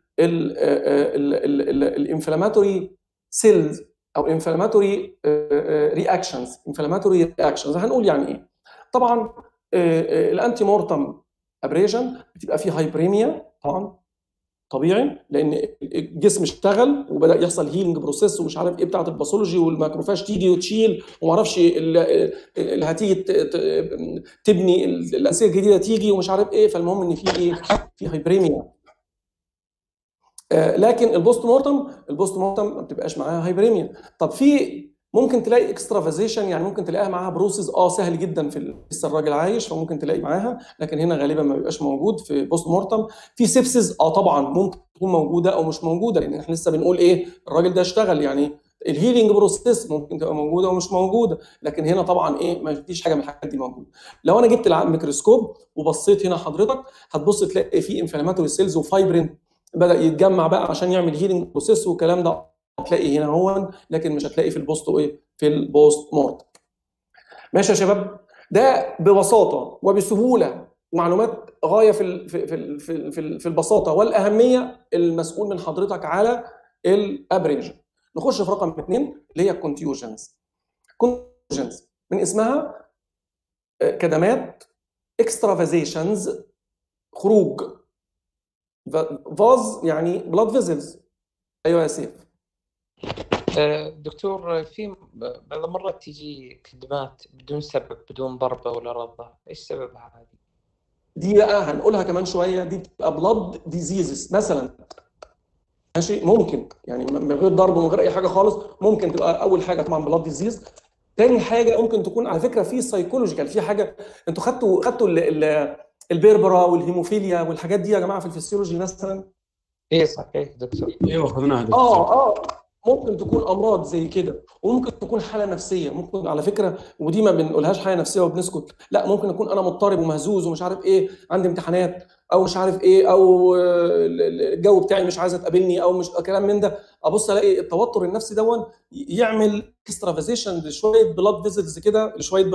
[SPEAKER 1] الانفلاماتوري سيلز او انفلاماتوري رياكشنز انفلاماتوري رياكشنز هنقول يعني ايه طبعا الانتي مورتم ابريجن بتبقى فيه هايبريميا طبعا طبيعي لان الجسم اشتغل وبدا يحصل هيلينج بروسيس ومش عارف ايه بتاعه الباثولوجي والماكروفاج تيجي وتشيل وما اعرفش اللي هتيجي تبني الانسجه الجديده تيجي ومش عارف ايه فالمهم ان في ايه في هايبريميا لكن البوست مورتم البوست مورتم ما بتبقاش معاها هايبريميا طب في ممكن تلاقي اكسترافازيشن يعني ممكن تلاقيها معاها بروسيس اه سهل جدا في لسه الراجل عايش فممكن تلاقي معاها لكن هنا غالبا ما بيبقاش موجود في بوست مورتم في سيبسز اه طبعا ممكن تكون موجوده او مش موجوده لان احنا لسه بنقول ايه الراجل ده اشتغل يعني الهيلينج بروسيس ممكن تبقى موجوده ومش موجوده لكن هنا طبعا ايه ما فيش حاجه من الحاجات دي موجوده لو انا جبت الميكروسكوب وبصيت هنا حضرتك هتبص تلاقي في انفلاماتوري سيلز وفايبرين بدا يتجمع بقى عشان يعمل هيلينج بروسيس والكلام ده هتلاقي هنا هو لكن مش هتلاقي في البوست ايه في البوست مورت ماشي يا شباب ده ببساطه وبسهوله معلومات غايه في ال- في في في في, في البساطه والاهميه المسؤول من حضرتك على الابريج نخش في رقم اثنين اللي هي الكونتيوجنز كونتيوجنز من اسمها آه، كدمات اكسترافازيشنز خروج فاز يعني بلاد فيزلز ايوه يا سيف
[SPEAKER 4] آه، دكتور في بعض المرات تيجي كدمات بدون سبب بدون ضربة ولا رضة ايش سببها هذه؟
[SPEAKER 1] دي بقى هنقولها كمان شويه دي بتبقى بلاد ديزيزز مثلا ماشي ممكن يعني من غير ضرب ومن غير اي حاجه خالص ممكن تبقى اول حاجه طبعا بلاد ديزيز تاني حاجه ممكن تكون على فكره في سايكولوجيكال في حاجه انتوا خدتوا خدتوا ال- ال- البيربرا والهيموفيليا والحاجات دي يا جماعه في الفسيولوجي مثلا
[SPEAKER 4] اي صحيح دكتور
[SPEAKER 2] ايوه اخذناها دكتور
[SPEAKER 1] اه اه ممكن تكون امراض زي كده وممكن تكون حاله نفسيه ممكن على فكره ودي ما بنقولهاش حاله نفسيه وبنسكت لا ممكن اكون انا مضطرب ومهزوز ومش عارف ايه عندي امتحانات او مش عارف ايه او آه، الجو بتاعي مش عايزه تقابلني او مش كلام من ده ابص الاقي التوتر النفسي دون يعمل اكسترافازيشن لشويه بلاد فيزلز كده لشويه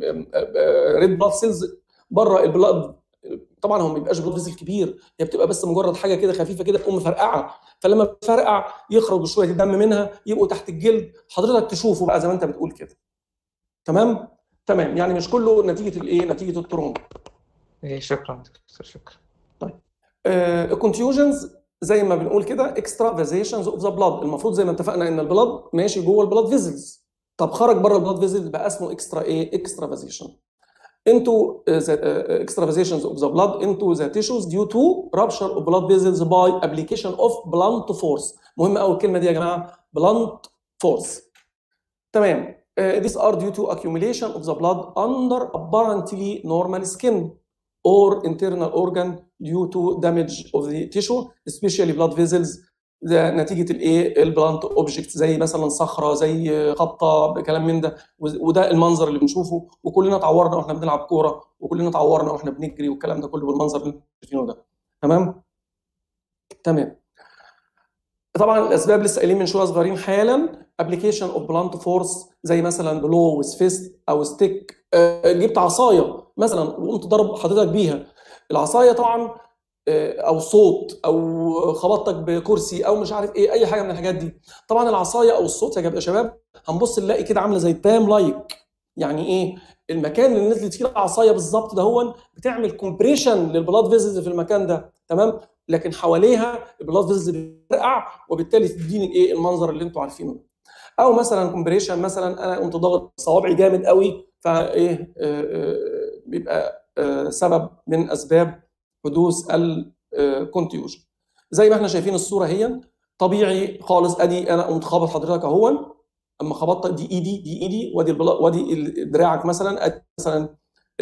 [SPEAKER 1] ريد بلاد سيلز بره البلاد طبعا هو ما بيبقاش بلاد فيزل كبير هي بتبقى بس مجرد حاجه كده خفيفه كده تقوم مفرقعه فلما بتفرقع يخرج شويه دم منها يبقوا تحت الجلد حضرتك تشوفه بقى زي ما انت بتقول كده تمام تمام يعني مش كله نتيجه الايه نتيجه التروما
[SPEAKER 4] اي شكرا دكتور شكرا
[SPEAKER 1] الكونتيوجنز زي ما بنقول كده اكسترا فازيشنز اوف ذا بلاد المفروض زي ما اتفقنا ان البلاد ماشي جوه البلاد فيزلز طب خرج بره البلاد فيزلز بقى اسمه اكسترا ايه اكسترا فازيشن into uh, the uh, extravasations of the blood into the tissues due to rupture of blood vessels by application of blunt force مهم قوي الكلمه دي يا جماعه blunt force تمام uh, these are due to accumulation of the blood under apparently normal skin or internal organ due to damage of the tissue especially blood vessels ده نتيجه الايه البلانت اوبجكت زي مثلا صخره زي خبطه كلام من ده وده المنظر اللي بنشوفه وكلنا اتعورنا واحنا بنلعب كوره وكلنا اتعورنا واحنا بنجري والكلام ده كله بالمنظر اللي انتوا شايفينه ده تمام تمام طبعا الاسباب لسه قايلين من شويه صغيرين حالا ابلكيشن اوف بلانت فورس زي مثلا بلو ويز فيست او ستيك جبت عصايه مثلا وقمت ضرب حضرتك بيها العصايه طبعا او صوت او خبطتك بكرسي او مش عارف ايه اي حاجه من الحاجات دي طبعا العصايه او الصوت يا شباب هنبص نلاقي كده عامله زي بام لايك يعني ايه المكان اللي نزلت فيه العصايه بالظبط ده هو بتعمل كومبريشن للبلاد فيزلز في المكان ده تمام لكن حواليها البلاد فيزلز بترقع وبالتالي تديني الايه المنظر اللي انتوا عارفينه ده او مثلا كومبريشن مثلا انا قمت ضاغط صوابعي جامد قوي فايه بيبقى سبب من اسباب حدوث الكونتيوجن زي ما احنا شايفين الصوره هي طبيعي خالص ادي انا قمت خابط حضرتك اهون اما خبطت دي ايدي دي ايدي وادي وادي دراعك مثلا ادي مثلا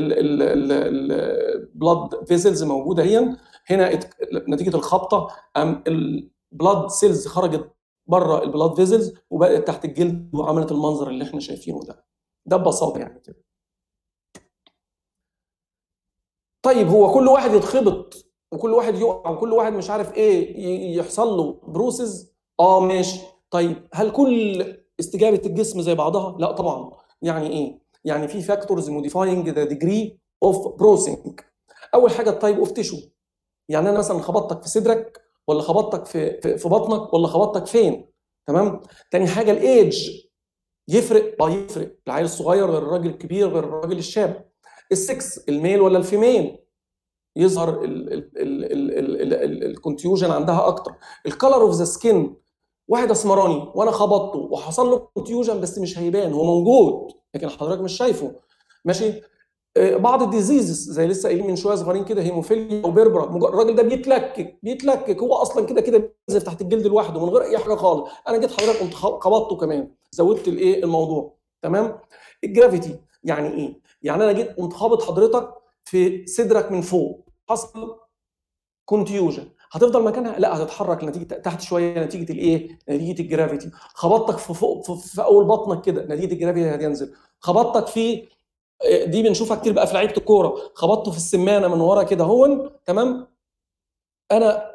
[SPEAKER 1] البلاد فيسلز موجوده هي هنا نتيجه الخبطه ام البلاد سيلز خرجت بره البلاد فيسلز وبقت تحت الجلد وعملت المنظر اللي احنا شايفينه ده ده ببساطه يعني كده طيب هو كل واحد يتخبط وكل واحد يقع وكل واحد مش عارف ايه يحصل له بروسز اه ماشي طيب هل كل استجابه الجسم زي بعضها لا طبعا يعني ايه يعني في فاكتورز موديفاينج ذا ديجري اوف بروسنج اول حاجه التايب اوف تيشو يعني انا مثلا خبطتك في صدرك ولا خبطتك في في, في بطنك ولا خبطتك فين تمام تاني حاجه الايدج يفرق اه يفرق العيل الصغير غير الراجل الكبير غير الراجل الشاب السكس الميل ولا الفيميل يظهر الكونتيوجن عندها اكتر الكالر اوف ذا سكين واحد اسمراني وانا خبطته وحصل له كونتيوجن بس مش هيبان هو موجود لكن حضرتك مش شايفه ماشي بعض الديزيزز زي لسه قايلين من شويه صغيرين كده هيموفيليا او بيربرا الراجل ده بيتلكك بيتلكك هو اصلا كده كده بينزل تحت الجلد لوحده من غير اي حاجه خالص انا جيت حضرتك قمت خبطته كمان زودت الايه الموضوع تمام الجرافيتي يعني ايه يعني انا جيت قمت خابط حضرتك في صدرك من فوق حصل كونتيوجن هتفضل مكانها لا هتتحرك نتيجه تحت شويه نتيجه الايه نتيجه الجرافيتي خبطتك في فوق في, في اول بطنك كده نتيجه الجرافيتي هتنزل خبطتك في دي بنشوفها كتير بقى في لعيبه الكوره خبطته في السمانه من ورا كده هون تمام انا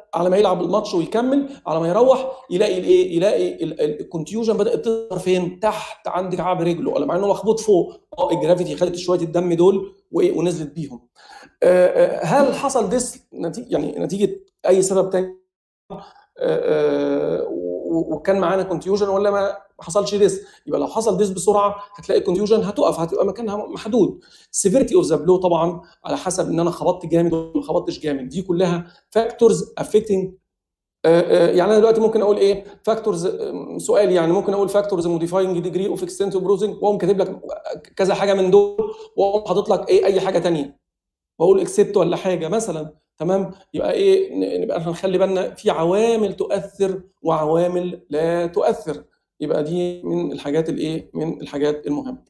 [SPEAKER 1] على ما يلعب الماتش ويكمل على ما يروح يلاقي الايه يلاقي الكونتيوجن بدات تظهر فين تحت عند كعب رجله ولا مع انه مخبوط فوق اه الجرافيتي خدت شويه الدم دول وايه ونزلت بيهم آه، آه، هل حصل ديس نتيجه يعني نتيجه اي سبب تاني آه، آه، و- وكان معانا كونتيوجن ولا ما ما حصلش ديس يبقى لو حصل ديس بسرعه هتلاقي الكونتيوجن هتقف هتبقى مكانها محدود سيفيرتي اوف ذا بلو طبعا على حسب ان انا خبطت جامد ولا ما خبطتش جامد دي كلها فاكتورز افكتنج يعني انا دلوقتي ممكن اقول ايه فاكتورز سؤال يعني ممكن اقول فاكتورز موديفاينج ديجري اوف اكستنسيف بروزنج واقوم كاتب لك كذا حاجه من دول واقوم حاطط لك ايه اي حاجه تانية واقول اكسبت ولا حاجه مثلا تمام يبقى ايه ن- نبقى احنا نخلي بالنا في عوامل تؤثر وعوامل لا تؤثر يبقى دي من الحاجات الايه من الحاجات المهمه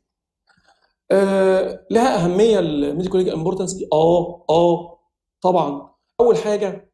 [SPEAKER 1] آه لها اهميه الميديكال امبورتنس دي اه اه طبعا اول حاجه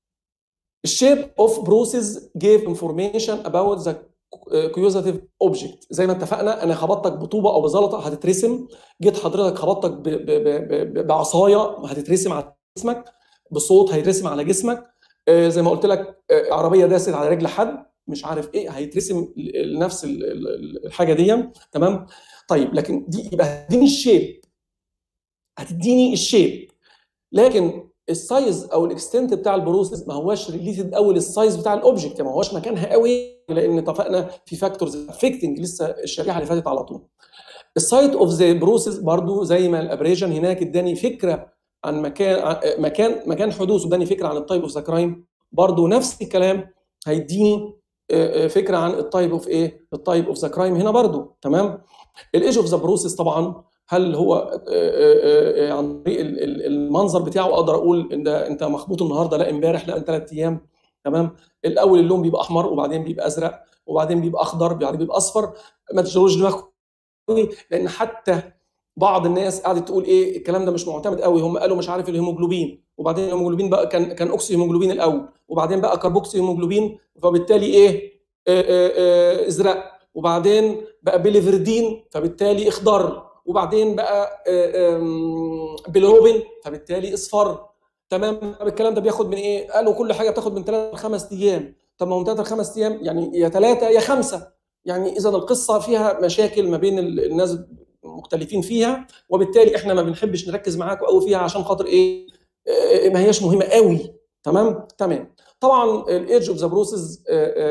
[SPEAKER 1] الشيب اوف بروسيس جيف انفورميشن اباوت ذا كيوزاتيف اوبجكت زي ما اتفقنا انا خبطتك بطوبه او بزلطه هتترسم جيت حضرتك خبطتك ب- ب- ب- ب- بعصايه هتترسم على جسمك بصوت هيترسم على جسمك آه، زي ما قلت لك آه، عربيه داست على رجل حد مش عارف ايه هيترسم ل- لنفس ال- ال- الحاجه دي تمام طيب لكن دي يبقى هتديني الشيب هتديني الشيب لكن السايز او الاكستنت بتاع البروسيس ما هواش ريليتد قوي للسايز بتاع الاوبجكت ما هواش مكانها قوي لان اتفقنا في فاكتورز افكتنج لسه الشريحه اللي فاتت على طول السايت اوف ذا بروسيس برضو زي ما الابريجن هناك اداني فكره عن مكان عن- مكان مكان حدوث اداني فكره عن التايب اوف ذا كرايم برضو نفس الكلام هيديني آه، آه، فكره عن التايب اوف ايه التايب اوف ذا كرايم هنا برضو تمام الايج اوف ذا بروسيس طبعا هل هو آه، آه، آه، عن طريق ال- ال- المنظر بتاعه اقدر اقول ان ده انت مخبوط النهارده لا امبارح لا من ثلاث ايام تمام الاول اللون بيبقى احمر وبعدين بيبقى ازرق وبعدين بيبقى اخضر بعدين بيبقى اصفر ما تشغلوش دماغكم قوي لان حتى بعض الناس قعدت تقول ايه الكلام ده مش معتمد قوي هم قالوا مش عارف الهيموجلوبين وبعدين الهيموجلوبين بقى كان كان اوكسي هيموجلوبين الاول وبعدين بقى كربوكسي هيموجلوبين فبالتالي ايه آه، آه، آه، ازرق وبعدين بقى بيليفردين فبالتالي اخضر وبعدين بقى آه، آم، بيلروبين فبالتالي اصفر تمام طب الكلام ده بياخد من ايه؟ قالوا كل حاجه بتاخد من ثلاث لخمس ايام طب ما هو من ثلاث لخمس ايام يعني يا ثلاثه يا خمسه يعني اذا القصه فيها مشاكل ما بين ال- الناس مختلفين فيها وبالتالي احنا ما بنحبش نركز معاكم قوي فيها عشان خاطر ايه آه، ما هياش مهمه قوي تمام تمام طبعا الايدج اوف ذا بروسيس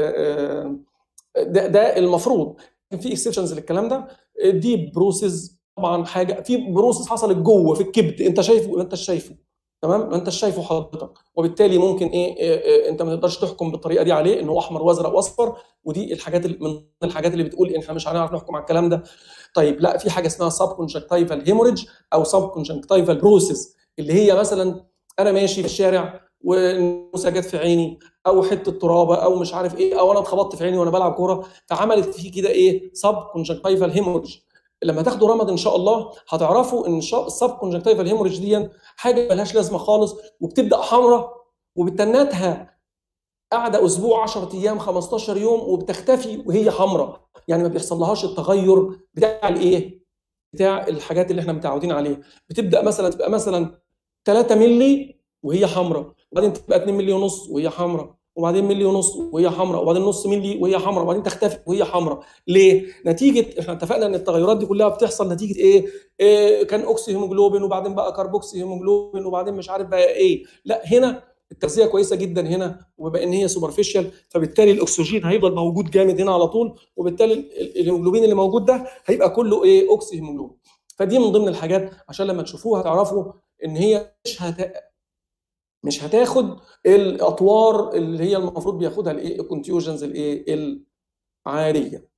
[SPEAKER 1] ده ده المفروض في اكسبشنز للكلام ده دي بروسيس طبعا حاجه في بروسيس حصلت جوه في الكبد انت شايفه ولا انت شايفه تمام ما انت شايفه حضرتك وبالتالي ممكن ايه, إيه, إيه انت ما تقدرش تحكم بالطريقه دي عليه انه احمر وازرق واصفر ودي الحاجات اللي من الحاجات اللي بتقول ان احنا مش هنعرف نحكم على الكلام ده طيب لا في حاجه اسمها سب كونجكتيفال هيموريدج او سب كونجكتيفال بروسيس اللي هي مثلا انا ماشي في الشارع والناموسه جت في عيني او حته ترابه او مش عارف ايه او انا اتخبطت في عيني وانا بلعب كوره فعملت فيه كده ايه سب كونجكتيفال هيموريدج لما تاخدوا رمد ان شاء الله هتعرفوا ان السب كونجكتيفال هيموريدج دي حاجه ملهاش لازمه خالص وبتبدا حمراء وبتنتها قاعده اسبوع 10 ايام 15 يوم وبتختفي وهي حمراء يعني ما بيحصلهاش التغير بتاع الايه بتاع الحاجات اللي احنا متعودين عليها بتبدا مثلا تبقى مثلا 3 مللي وهي حمراء وبعدين تبقى 2 مللي ونص وهي حمراء وبعدين ملي ونص وهي حمراء وبعدين نص ملي وهي حمراء وبعدين تختفي وهي حمراء ليه نتيجه احنا اتفقنا ان التغيرات دي كلها بتحصل نتيجه ايه, إيه كان اوكسي هيموجلوبين وبعدين بقى كاربوكسي هيموجلوبين وبعدين مش عارف بقى ايه لا هنا التغذيه كويسه جدا هنا وبما ان هي سوبرفيشال فبالتالي الاكسجين هيفضل موجود جامد هنا على طول وبالتالي ال- الهيموجلوبين اللي موجود ده هيبقى كله ايه اوكسي هيموجلوبين فدي من ضمن الحاجات عشان لما تشوفوها تعرفوا ان هي مش هت... مش هتاخد الاطوار اللي هي المفروض بياخدها الايه الكونتيوجنز الايه العاديه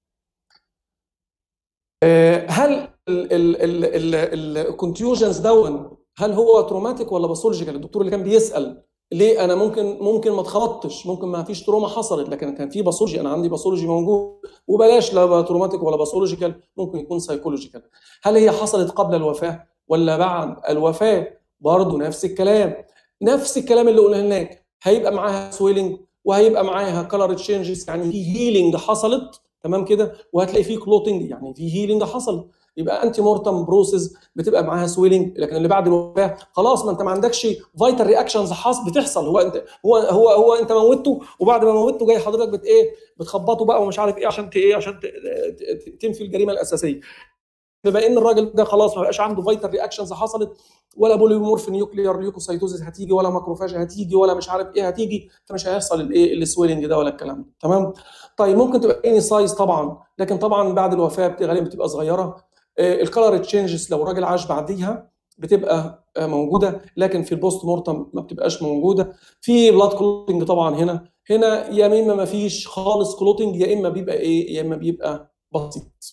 [SPEAKER 1] آه، هل الكونتيوجنز دون هل هو تروماتيك ولا باثولوجيكال الدكتور اللي كان بيسال ليه انا ممكن ممكن ما اتخبطتش ممكن ما فيش تروما حصلت لكن كان في باثولوجي انا عندي باثولوجي موجود وبلاش لا تروماتيك ولا باثولوجيكال ممكن يكون سايكولوجيكال هل هي حصلت قبل الوفاه ولا بعد الوفاه برضه نفس الكلام نفس الكلام اللي قلنا هناك هيبقى معاها سويلنج وهيبقى معاها كلر تشينجز يعني في هيلينج حصلت تمام كده وهتلاقي في كلوتنج يعني في هيلينج حصل يبقى انتي مورتم بروسيس بتبقى معاها سويلنج لكن اللي بعد الوفاه خلاص ما انت ما عندكش فايتال رياكشنز حاص بتحصل هو انت هو هو هو انت موته وبعد ما موته جاي حضرتك بت ايه بتخبطه بقى ومش عارف ايه عشان ت- ايه عشان ت- ت- تنفي الجريمه الاساسيه بما ان الراجل ده خلاص ما بقاش عنده فايتال رياكشنز حصلت ولا بوليمورف نيوكليار ليوكوسايتوزيس هتيجي ولا ماكروفاج هتيجي ولا مش عارف ايه هتيجي فمش هيحصل الايه السويلنج ده ولا الكلام ده تمام طيب ممكن تبقى اني سايز طبعا لكن طبعا بعد الوفاه بت- غالبا بتبقى صغيره الكلر تشينجز لو الراجل عاش بعديها بتبقى آه، موجوده لكن في البوست مورتم ما بتبقاش موجوده في بلاد كلوتنج طبعا هنا هنا يا اما ما فيش خالص كلوتنج يا اما بيبقى ايه يا اما بيبقى بسيط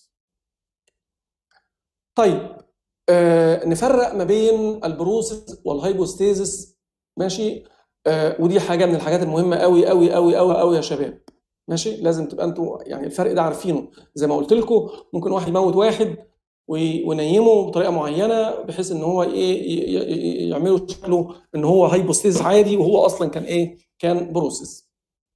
[SPEAKER 1] طيب آه نفرق ما بين البروسيس والهايبوستيزس ماشي آه ودي حاجه من الحاجات المهمه قوي قوي قوي قوي قوي يا شباب ماشي لازم تبقى انتوا يعني الفرق ده عارفينه زي ما قلت لكم ممكن واحد يموت واحد وي- وينيمه بطريقه معينه بحيث ان هو ايه ي- ي- ي- يعملوا شكله ان هو هايبوستيز عادي وهو اصلا كان ايه كان بروسيس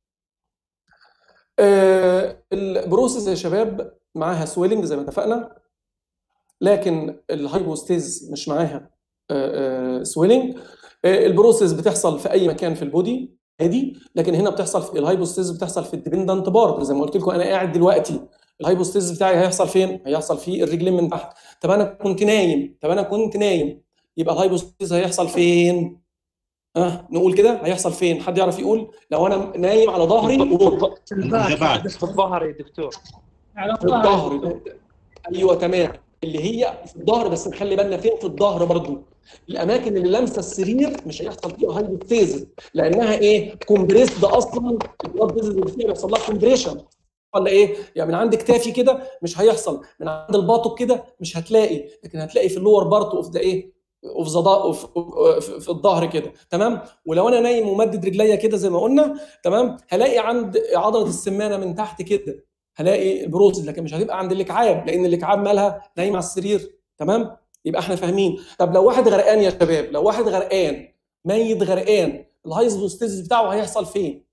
[SPEAKER 1] آه البروسيس يا شباب معاها سويلنج زي ما اتفقنا لكن الهايبوستيز مش معاها سويلنج البروسيس بتحصل في اي مكان في البودي عادي لكن هنا بتحصل في الهايبوستيز بتحصل في الديبندنت بارت زي ما قلت لكم انا قاعد دلوقتي الهايبوستيز بتاعي هيحصل فين؟ هيحصل في الرجلين من تحت طب انا كنت نايم طب انا كنت نايم يبقى الهايبوستيز هيحصل فين؟ اه نقول كده هيحصل فين؟ حد يعرف يقول لو انا نايم على ظهري وقول
[SPEAKER 3] الانجابات
[SPEAKER 4] في الظهر يا دكتور
[SPEAKER 1] في الظهر ايوه تمام اللي هي في الظهر بس نخلي بالنا فين في الظهر برضو الاماكن اللي لامسه السرير مش هيحصل فيها هايبوستيزس لانها ايه كومبريسد اصلا البلاد فيزز اللي فيها بيحصل لها كومبريشن ولا ايه يعني من عند كتافي كده مش هيحصل من عند الباطو كده مش هتلاقي لكن هتلاقي في اللور بارت اوف ذا ايه اوف ذا في الظهر كده تمام ولو انا نايم ومدد رجليا كده زي ما قلنا تمام هلاقي عند عضله السمانه من تحت كده هلاقي البروز لكن مش هتبقى عند الكعاب لان الكعاب مالها نايم على السرير تمام يبقى احنا فاهمين طب لو واحد غرقان يا شباب لو واحد غرقان ميت غرقان الهايزوستيزيس بتاعه هيحصل فين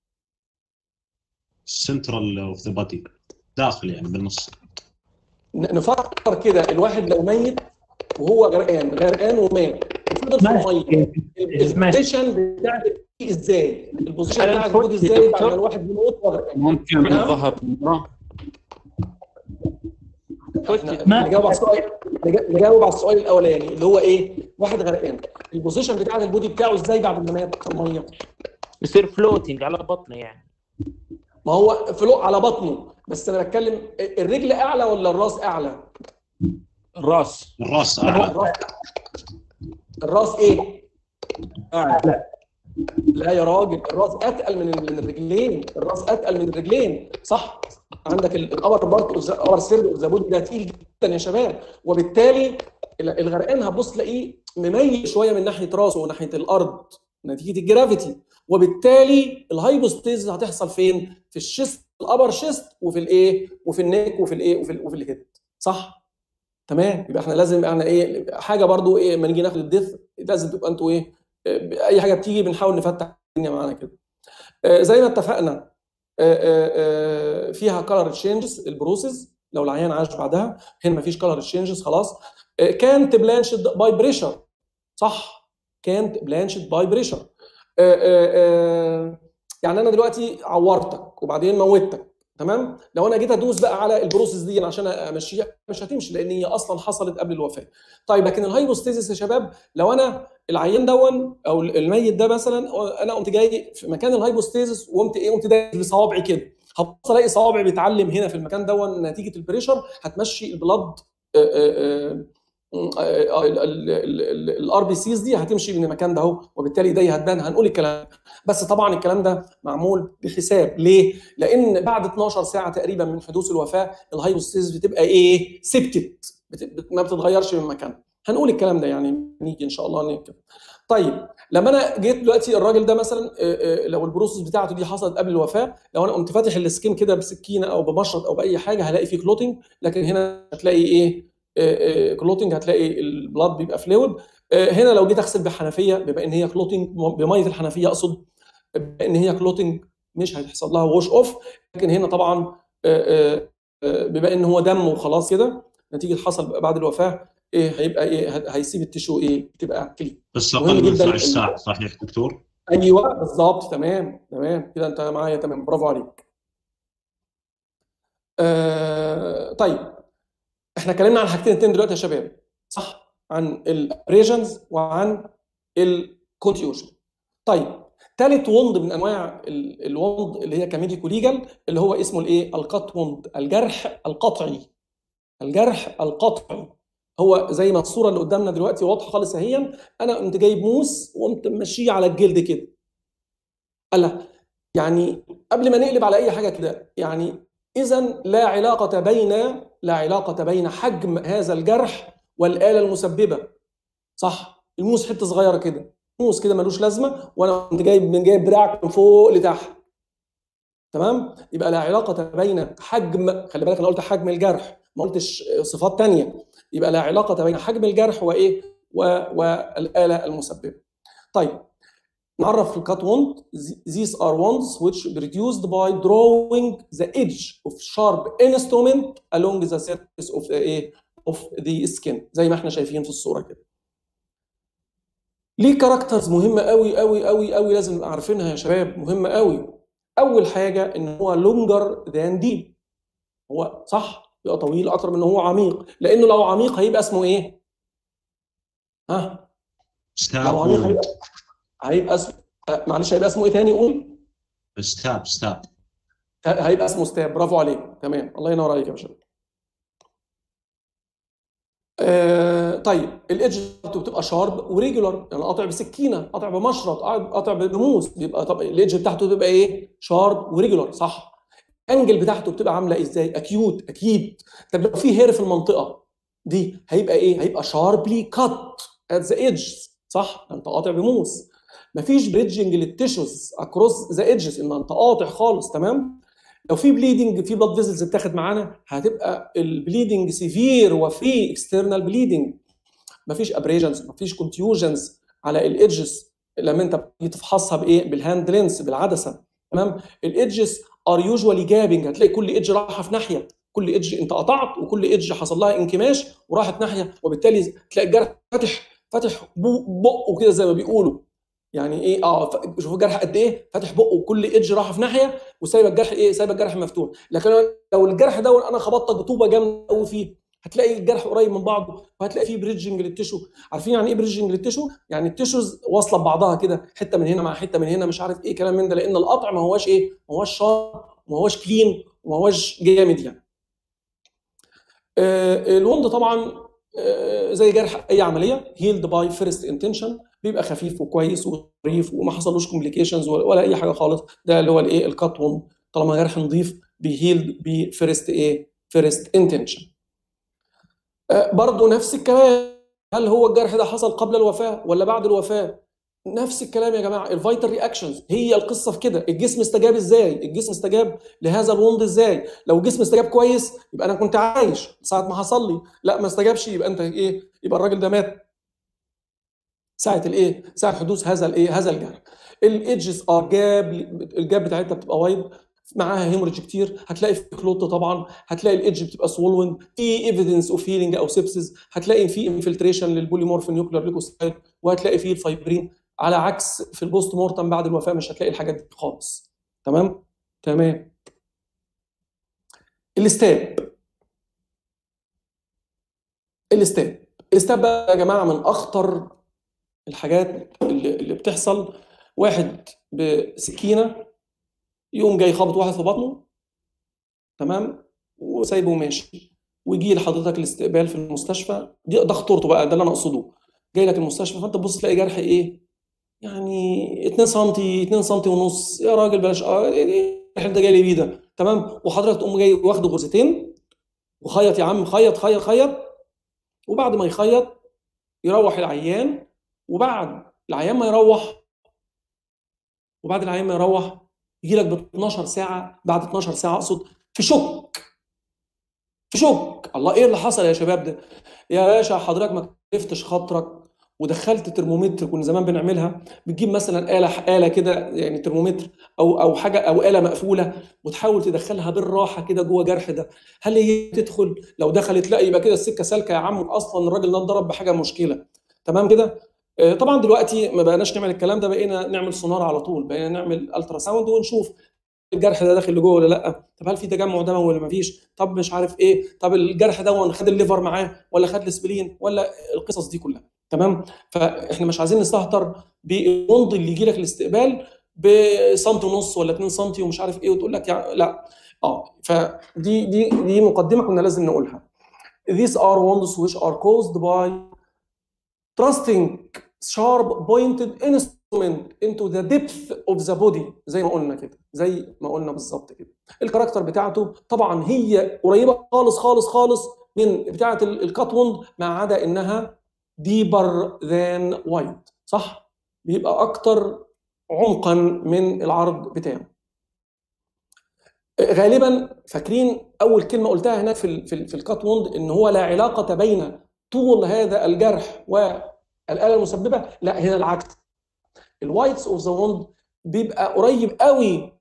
[SPEAKER 3] السنترال اوف ذا بادي داخل يعني بالنص
[SPEAKER 1] ن- نفكر كده الواحد لو ميت وهو غرقان غرقان ومات وفضل في الميه البوزيشن بتاع البودي ازاي البوزيشن بتاع البودي ازاي بعد ما الواحد يموت وهو غرقان
[SPEAKER 2] ممكن
[SPEAKER 1] نعم.
[SPEAKER 2] الظهر من ورا
[SPEAKER 1] إحنا نجاوب على السؤال نجا- نجاوب على السؤال الاولاني اللي هو ايه؟ واحد غرقان البوزيشن بتاع البودي بتاعه ازاي بعد ما مات في الميه؟
[SPEAKER 4] يصير فلوتنج على بطنه يعني
[SPEAKER 1] ما هو فلوق على بطنه بس انا بتكلم الرجل اعلى ولا الراس اعلى؟
[SPEAKER 2] الراس
[SPEAKER 3] الراس اعلى
[SPEAKER 1] الراس الراس ايه؟
[SPEAKER 2] اعلى
[SPEAKER 1] لا يا راجل الراس اتقل من من الرجلين الراس اتقل من الرجلين صح عندك الابر بارت الابر سيرد اوف ذا بودي ده تقيل جدا يا شباب وبالتالي ال- الغرقان هتبص تلاقيه مميل شويه من ناحيه راسه وناحيه الارض نتيجه الجرافيتي وبالتالي الهايبوستيز هتحصل فين؟ في الشيست الابر شيست وفي الايه؟ وفي النيك وفي الايه؟ وفي, ال- وفي الهيد صح؟ تمام يبقى احنا لازم احنا ايه حاجه برضو ايه لما نيجي ناخد الديث لازم تبقى انتوا ايه آه، اي حاجه بتيجي بنحاول نفتح الدنيا معانا كده آه، زي ما اتفقنا آه، آه، آه، فيها كلر تشينجز البروسيس لو العيان عاش بعدها هنا مفيش كلر تشينجز خلاص كانت بلانشد باي بريشر صح كانت بلانشد باي بريشر يعني انا دلوقتي عورتك وبعدين موتك تمام لو انا جيت ادوس بقى على البروسيس دي عشان امشيها مش هتمشي لان هي اصلا حصلت قبل الوفاه طيب لكن الهايبوستيزيس يا شباب لو انا العيان دون او الميت ده مثلا انا قمت جاي في مكان الهايبوستيزيس وقمت ايه قمت دايس بصوابعي كده هبص الاقي صوابعي بيتعلم هنا في المكان دون نتيجه البريشر هتمشي البلد الار بي سيز دي هتمشي من المكان ده اهو وبالتالي ايديا هتبان هنقول الكلام بس طبعا الكلام ده معمول بحساب ليه؟ لان بعد 12 ساعه تقريبا من حدوث الوفاه الهايبوستيز بتبقى ايه؟ سبتت بت... ما بتتغيرش من مكانها هنقول الكلام ده يعني نيجي ان شاء الله نكتب طيب لما انا جيت دلوقتي الراجل ده مثلا لو البروسيس بتاعته دي حصلت قبل الوفاه لو انا قمت فاتح السكين كده بسكينه او بمشرط او باي حاجه هلاقي فيه كلوتنج لكن هنا هتلاقي ايه كلوتنج هتلاقي البلاد بيبقى فلويد هنا لو جيت اغسل بحنفيه بما ان هي كلوتنج بميه الحنفيه اقصد بما ان هي كلوتنج مش هيحصل لها ووش اوف لكن هنا طبعا بما ان هو دم وخلاص كده نتيجه حصل بعد الوفاه ايه هيبقى ايه ه- هيسيب التشو ايه تبقى كلين
[SPEAKER 3] بس
[SPEAKER 1] مهم
[SPEAKER 3] اقل من
[SPEAKER 1] جداً
[SPEAKER 3] 12
[SPEAKER 1] ال-
[SPEAKER 3] ساعه صحيح دكتور؟
[SPEAKER 1] ايوه بالظبط تمام تمام كده انت معايا تمام برافو عليك آه طيب احنا اتكلمنا عن حاجتين اتنين دلوقتي يا شباب صح عن الابريجنز وعن الكونتيوجن طيب ثالث وند من انواع ال- الوند اللي هي كميديكو ليجال اللي هو اسمه الايه القط وند الجرح القطعي الجرح القطعي هو زي ما الصوره اللي قدامنا دلوقتي واضحه خالص اهي انا قمت جايب موس وقمت ماشيه على الجلد كده الله يعني قبل ما نقلب على اي حاجه كده يعني اذا لا علاقه بين لا علاقه بين حجم هذا الجرح والاله المسببه صح الموس حته صغيره كده موس كده ملوش لازمه وانا كنت جايب من جايب دراعك من فوق لتحت تمام يبقى لا علاقه بين حجم خلي بالك انا قلت حجم الجرح ما قلتش صفات تانية يبقى لا علاقه بين حجم الجرح وايه و... والاله المسببه طيب نعرف الكات ووند these are wounds which produced by drawing the edge of sharp instrument along the surface of the ايه of the skin زي ما احنا شايفين في الصوره كده ليه كاركترز مهمه قوي قوي قوي قوي لازم نبقى عارفينها يا شباب مهمه قوي اول حاجه ان هو longer than deep هو صح يبقى طويل اكتر من ان هو عميق لانه لو عميق هيبقى اسمه ايه ها
[SPEAKER 3] ستاب
[SPEAKER 1] لو عميق
[SPEAKER 3] ووند.
[SPEAKER 1] هيبقى هيبقى اسمه آه، معلش هيبقى اسمه ايه تاني قول
[SPEAKER 3] ستاب ستاب
[SPEAKER 1] هيبقى اسمه ستاب برافو عليك تمام الله ينور عليك يا باشا آه طيب الايدج بتاعته بتبقى شارب وريجولار يعني قاطع بسكينه قاطع بمشرط قاطع بموس بيبقى طب الايدج بتاعته بتبقى ايه شارب وريجولار صح الانجل بتاعته بتبقى عامله ازاي اكيوت اكيد طب لو في هير في المنطقه دي هيبقى ايه هيبقى شاربلي كات ات ذا ايدج صح انت قاطع بموس مفيش بريدجنج للتيشوز اكروس ذا ايدجز ان انت قاطع خالص تمام لو في بليدنج في بلاد فيزلز بتاخد معانا هتبقى البليدنج سيفير وفي اكسترنال بليدنج مفيش ابريجنز مفيش كونتيوجنز على الايدجز لما انت بتيجي تفحصها بايه بالهاند لينس بالعدسه تمام الايدجز ار يوجوالي جابنج هتلاقي كل ايدج رايحه في ناحيه كل ايدج انت قطعت وكل ايدج حصل لها انكماش وراحت ناحيه وبالتالي تلاقي الجرح فاتح فاتح بو- بقه كده زي ما بيقولوا يعني ايه اه ف- شوف الجرح قد ايه فاتح بقه وكل ايدج رايحه في ناحيه وسايب الجرح ايه سايب الجرح مفتوح لكن لو الجرح ده انا خبطتك بطوبه جامده قوي فيه هتلاقي الجرح قريب من بعضه وهتلاقي فيه بريدجنج للتشو عارفين يعني ايه بريدجنج للتشو يعني التشوز واصله ببعضها كده حته من هنا مع حته من هنا مش عارف ايه كلام من ده لان القطع ما هواش ايه ما هواش شارب ما هواش كلين وما هواش جامد يعني آه الوند طبعا آه زي جرح اي عمليه هيلد باي فيرست انتنشن بيبقى خفيف وكويس وظريف وما حصلوش كومبليكيشنز ولا, ولا اي حاجه خالص ده اللي هو الايه الكات ووند طالما جرح نظيف بيهيلد بفيرست ايه فيرست انتنشن آه برضه نفس الكلام هل هو الجرح ده حصل قبل الوفاه ولا بعد الوفاه نفس الكلام يا جماعه الفيتال رياكشنز هي القصه في كده الجسم استجاب ازاي الجسم استجاب لهذا الوند ازاي لو الجسم استجاب كويس يبقى انا كنت عايش ساعه ما حصل لي لا ما استجابش يبقى انت ايه يبقى الراجل ده مات ساعه الايه ساعه حدوث هذا الايه هذا الجرح الايدجز ار جاب الجاب بتاعتها بتبقى وايد معاها هيموريدج كتير هتلاقي في كلوت طبعا هتلاقي الايدج بتبقى سولون في ايفيدنس اوف هيلينج او سيبسز هتلاقي في انفلتريشن للبوليمورف نيوكلير ليكوسايت وهتلاقي فيه الفايبرين على عكس في البوست مورتم بعد الوفاه مش هتلاقي الحاجات دي خالص تمام تمام الاستاب الاستاب الاستاب بقى يا جماعه من اخطر الحاجات اللي, اللي بتحصل واحد بسكينه يقوم جاي خابط واحد في بطنه تمام وسايبه ماشي ويجي لحضرتك الاستقبال في المستشفى دي ده خطورته بقى ده اللي انا اقصده جاي لك المستشفى فانت تبص تلاقي جرح ايه يعني 2 سم 2 سم ونص يا راجل بلاش اه ايه الجرح ده جاي لي بيه ده تمام وحضرتك تقوم جاي واخده غرزتين وخيط يا عم خيط خيط خيط وبعد ما يخيط يروح العيان وبعد العيان ما يروح وبعد العيان ما يروح يجي لك ب 12 ساعه بعد 12 ساعه اقصد في شك في شك الله ايه اللي حصل يا شباب ده يا باشا حضرتك ما كلفتش خاطرك ودخلت ترمومتر كنا زمان بنعملها بتجيب مثلا آلة آلة كده يعني ترمومتر او او حاجه او آلة مقفوله وتحاول تدخلها بالراحه كده جوه جرح ده هل هي تدخل لو دخلت لا يبقى كده السكه سالكه يا عم اصلا الراجل ده اتضرب بحاجه مشكله تمام كده آه، طبعا دلوقتي ما بقيناش نعمل الكلام ده بقينا نعمل سونار على طول بقينا نعمل الترا ساوند ونشوف الجرح ده داخل لجوه ولا لا طب هل في تجمع دموي ولا ما فيش طب مش عارف ايه طب الجرح ده خد الليفر معاه ولا خد السبلين ولا القصص دي كلها تمام فاحنا مش عايزين نستهتر بالوند اللي يجي لك الاستقبال بسنتي ونص ولا 2 سم ومش عارف ايه وتقول لك يع- لا اه فدي دي دي مقدمه كنا لازم نقولها These are wounds which are caused by trusting sharp pointed instrument into the depth of the body زي ما قلنا كده زي ما قلنا بالظبط كده الكاركتر بتاعته طبعا هي قريبه خالص خالص خالص من بتاعه الكات ووند ما عدا انها deeper than wide صح بيبقى اكتر عمقا من العرض بتاعه غالبا فاكرين اول كلمه قلتها هناك في ال في, ال في الكات ووند ان هو لا علاقه بين طول هذا الجرح والاله المسببه لا هنا العكس الوايتس اوف ذا ووند بيبقى قريب قوي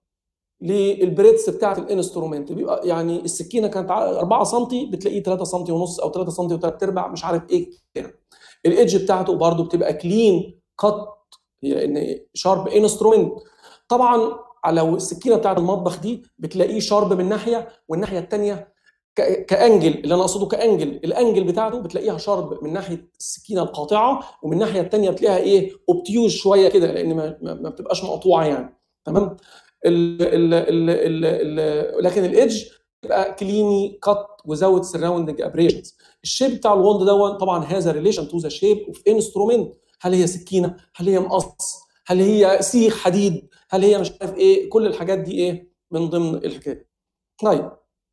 [SPEAKER 1] للبريتس بتاعت الانسترومنت بيبقى يعني السكينه كانت 4 سم بتلاقيه 3 سم ونص او 3 سم و3 ارباع مش عارف ايه كده الايدج بتاعته برضو بتبقى كلين كات هي ان شارب انسترومنت طبعا لو السكينه بتاعت المطبخ دي بتلاقيه شارب من ناحيه والناحيه الثانيه كانجل اللي انا اقصده كانجل الانجل بتاعته بتلاقيها شارب من ناحيه السكينه القاطعه ومن الناحيه الثانيه بتلاقيها ايه اوبتيوز شويه كده لان ما, ما, ما بتبقاش مقطوعه يعني تمام ال ال ال ال ال لكن الايدج بتبقى كليني كات وزاوت سراوندنج ابريشنز الشيب بتاع الوند دون طبعا هذا ريليشن تو ذا شيب اوف انسترومنت هل هي سكينه هل هي مقص هل هي سيخ حديد هل هي مش عارف ايه كل الحاجات دي ايه من ضمن الحكايه طيب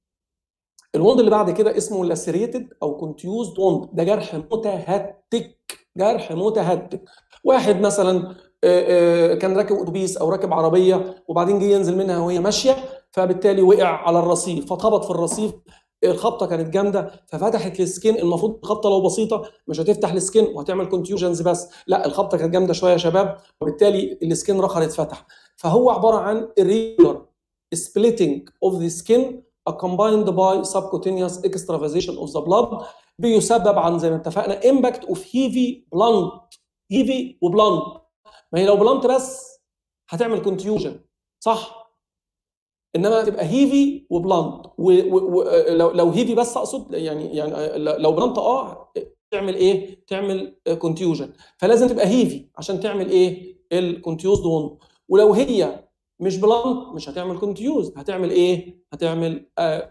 [SPEAKER 1] الوند اللي بعد كده اسمه لاسريتد او كونتيوزد وند ده جرح متهتك جرح متهتك واحد مثلا كان راكب اتوبيس او راكب عربيه وبعدين جه ينزل منها وهي ماشيه فبالتالي وقع على الرصيف فخبط في الرصيف الخبطه كانت جامده ففتحت السكين المفروض الخبطه لو بسيطه مش هتفتح السكين وهتعمل كونتيوجنز بس لا الخبطه كانت جامده شويه يا شباب وبالتالي السكين رخر اتفتح فهو عباره عن irregular splitting of the skin accompanied by subcutaneous extravasation of the blood بيسبب عن زي ما اتفقنا impact of heavy blunt heavy وبلانت ما هي لو بلانت بس هتعمل كونتيوجن صح انما تبقى هيفي وبلانت ولو لو هيفي بس اقصد يعني يعني لو بلانت اه تعمل ايه؟ تعمل كونتيوجن فلازم تبقى هيفي عشان تعمل ايه؟ الكونتيوزد وند ولو هي مش بلانت مش هتعمل كونتيوز هتعمل ايه؟ هتعمل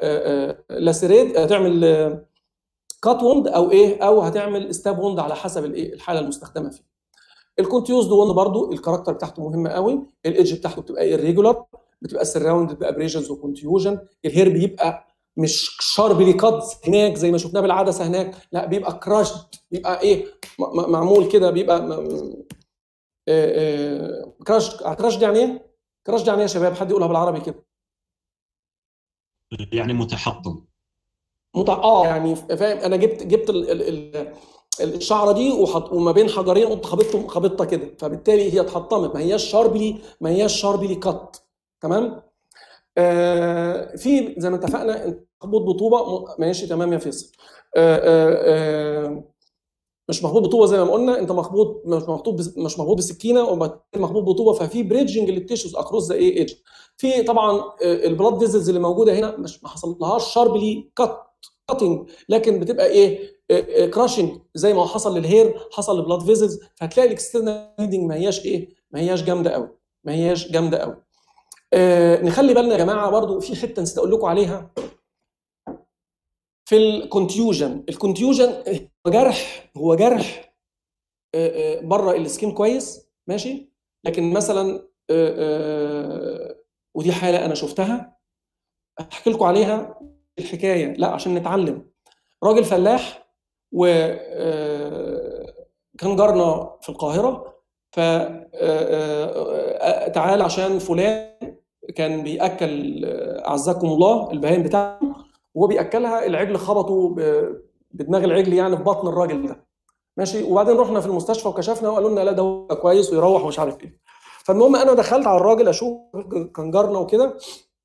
[SPEAKER 1] لاسريد هتعمل كات وند او ايه؟ او هتعمل ستاب وند على حسب الايه؟ الحاله المستخدمه فيه. الكونتيوزد وند برضو الكاركتر بتاعته مهمه قوي الايدج بتاعته بتبقى irregular بتبقى سراوندد بابريشنز وكونتيوجن الهير بيبقى مش شاربلي كاتس هناك زي ما شفناه بالعدسه هناك لا بيبقى كراشد بيبقى ايه معمول كده بيبقى كراشد كراشد يعني ايه؟ كراشد يعني ايه يا شباب؟ حد يقولها بالعربي كده
[SPEAKER 3] يعني متحطم
[SPEAKER 1] متع... اه يعني فاهم انا جبت جبت ال... ال... ال... الشعره دي وحط وما بين حجرين قمت خبطته خبطه كده فبالتالي هي اتحطمت ما هياش شاربلي ما هياش شاربلي كات تمام آه في زي ما اتفقنا مخبوط بطوبه ماشي تمام يا فيصل آه آه مش مخبوط بطوبه زي ما قلنا انت مخبوط مش مخبوط مش مخبوط بسكينه ومخبوط بطوبه ففي بريدجنج للتيشوز اكروس ذا ايه ايدج في طبعا البلاد فيزلز اللي موجوده هنا مش ما حصلهاش شاربلي كات كاتنج لكن بتبقى ايه كراشنج زي ما حصل للهير حصل للبلاد فيزلز فهتلاقي الاكسترنال ريدنج ما هياش ايه ما هياش جامده قوي ما هياش جامده قوي آه نخلي بالنا يا جماعه برضو في حته نسيت اقول لكم عليها في الكونتيوجن الكونتيوجن هو جرح هو جرح آه آه بره السكين كويس ماشي لكن مثلا ودي حاله انا شفتها احكي لكم عليها الحكايه لا عشان نتعلم راجل فلاح و كان جارنا في القاهره ف تعال عشان فلان كان بياكل اعزكم الله البهايم بتاعه وهو بياكلها العجل خبطه بدماغ العجل يعني في بطن الراجل ده ماشي وبعدين رحنا في المستشفى وكشفنا وقالوا لنا لا ده هو كويس ويروح ومش عارف ايه فالمهم انا دخلت على الراجل اشوف كان جارنا وكده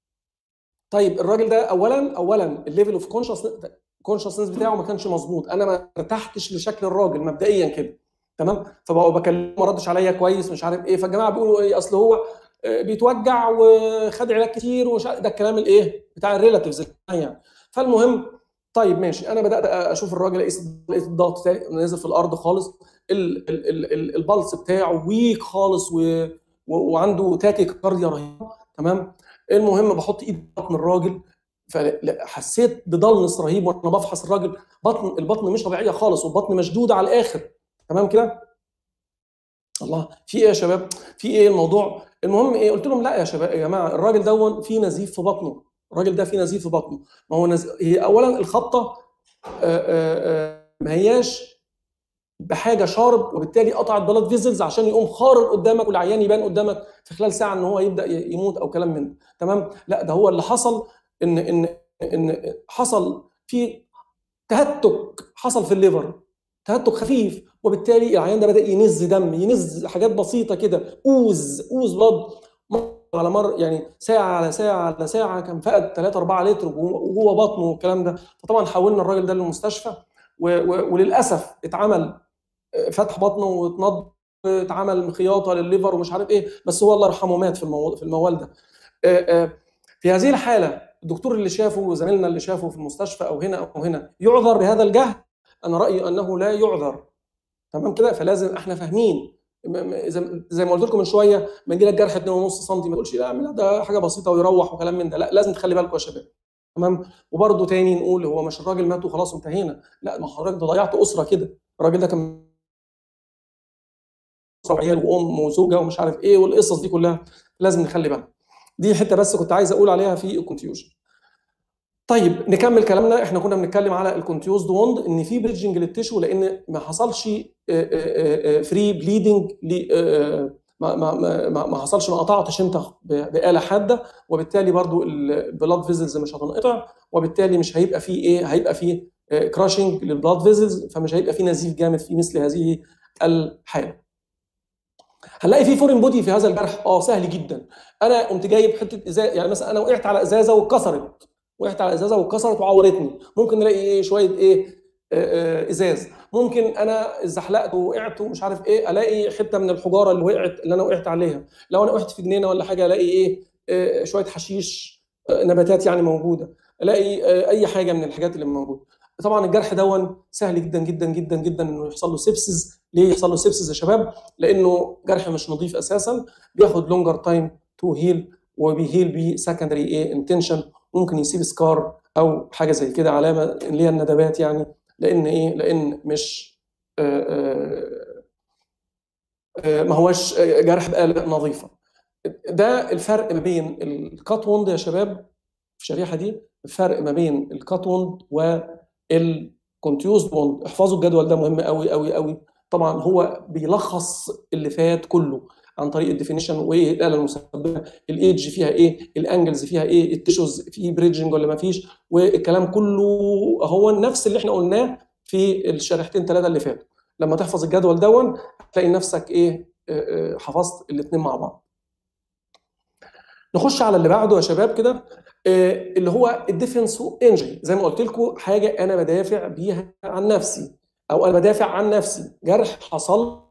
[SPEAKER 1] طيب الراجل ده اولا اولا الليفل اوف كونشسنس بتاعه ما كانش مظبوط انا ما ارتحتش لشكل الراجل مبدئيا كده تمام فبقوا بكلمه ما ردش عليا كويس مش عارف ايه فالجماعه بيقولوا ايه اصل هو آه، بيتوجع وخد علاج كتير ومش عارف- ده الكلام الايه بتاع الريلاتيفز يعني فالمهم طيب ماشي انا بدات اشوف الراجل اقيس لقيت الضغط بتاعي نازل في الارض خالص ال- ال- ال- ال- البلس بتاعه ويك خالص و... و... وعنده تاكي كارديا رهيبه تمام المهم بحط ايد في بطن الراجل فحسيت بضلنس رهيب وانا بفحص الراجل بطن البطن مش طبيعيه خالص والبطن مشدوده على الاخر تمام كده الله في ايه يا شباب في ايه الموضوع المهم ايه قلت لهم لا يا شباب يا جماعه الراجل دون فيه نزيف في بطنه الراجل ده فيه نزيف في بطنه ما هو نز... هي اولا الخبطه آه، آه، آه، ما هياش بحاجه شارب وبالتالي قطعت بلاد فيزلز عشان يقوم خارج قدامك والعيان يبان قدامك في خلال ساعه ان هو يبدا ي- يموت او كلام من ده تمام لا ده هو اللي حصل ان ان ان حصل في تهتك حصل في الليفر تهتك خفيف وبالتالي العيان ده بدا ينز دم ينز حاجات بسيطه كده اوز اوز بلاد مره على مره يعني ساعه على ساعه على ساعه كان فقد 3 4 لتر وجوه وجوه بطنه والكلام ده فطبعا حولنا الراجل ده للمستشفى و- و- وللاسف اتعمل فتح بطنه واتنض اتعمل خياطه للليفر ومش عارف ايه بس هو الله يرحمه مات في الموال في الموال ده آه، آه، في هذه الحاله الدكتور اللي شافه زميلنا اللي شافه في المستشفى او هنا او هنا يعذر بهذا الجهل انا رايي انه لا يعذر تمام كده فلازم احنا فاهمين م- م- زي- زي ما قلت لكم من شويه ما يجي لك جرح 2.5 سم ما تقولش لا اعمل ده حاجه بسيطه ويروح وكلام من ده لا لازم تخلي بالكم يا شباب تمام وبرده تاني نقول هو مش الراجل مات وخلاص انتهينا لا ما حضرتك ده ضيعت اسره كده الراجل ده كان اسره وعيال وام وزوجه ومش عارف ايه والقصص دي كلها لازم نخلي بالنا دي حته بس كنت عايز اقول عليها في الكونتيوجن طيب نكمل كلامنا احنا كنا بنتكلم على الكونتيوزد ووند ان في بريدجنج للتيشو لان ما حصلش فري بليدنج ما ما ما ما حصلش ما قطعتش انت ب- بآلة حادة وبالتالي برضو البلاد فيزلز مش هتنقطع وبالتالي مش هيبقى فيه ايه هيبقى فيه كراشنج للبلاد فيزلز فمش هيبقى فيه نزيف جامد في مثل هذه الحالة هنلاقي في فورين بودي في هذا الجرح اه سهل جدا انا قمت جايب حته ازازه يعني مثلا انا وقعت على ازازه واتكسرت وقعت على ازازه واتكسرت وعورتني ممكن نلاقي ايه شويه ايه آه، آه، ازاز ممكن انا اتزحلقت ووقعت ومش عارف ايه الاقي حته من الحجاره اللي وقعت اللي انا وقعت عليها لو انا وقعت في جنينه ولا حاجه الاقي ايه آه، شويه حشيش آه، نباتات يعني موجوده الاقي آه، اي حاجه من الحاجات اللي موجوده طبعا الجرح دون سهل جدا جدا جدا جدا انه يحصل له سيبسز ليه يحصل له سيبسز يا شباب لانه جرح مش نظيف اساسا بياخد لونجر تايم تو هيل وبيهيل بسكندري ايه انتنشن ممكن يسيب سكار او حاجه زي كده علامه اللي هي الندبات يعني لان ايه لان مش آه، آه، آه، ما هوش جرح بآلة نظيفه ده الفرق ما بين الكات ووند يا شباب في الشريحه دي الفرق ما بين الكات ووند والكونتيوزد ووند احفظوا الجدول ده مهم قوي قوي قوي طبعا هو بيلخص اللي فات كله عن طريق الديفينيشن وايه الاله المسببه الايدج فيها ايه الانجلز فيها ايه التيشوز فيه بريدجنج ولا ما فيش والكلام كله هو نفس اللي احنا قلناه في الشريحتين ثلاثه اللي فاتوا لما تحفظ الجدول دون هتلاقي نفسك ايه آه، آه، حفظت الاثنين مع بعض نخش على اللي بعده يا شباب كده آه، اللي هو الديفنس انجري زي ما قلت لكم حاجه انا بدافع بيها عن نفسي او انا بدافع عن نفسي جرح حصل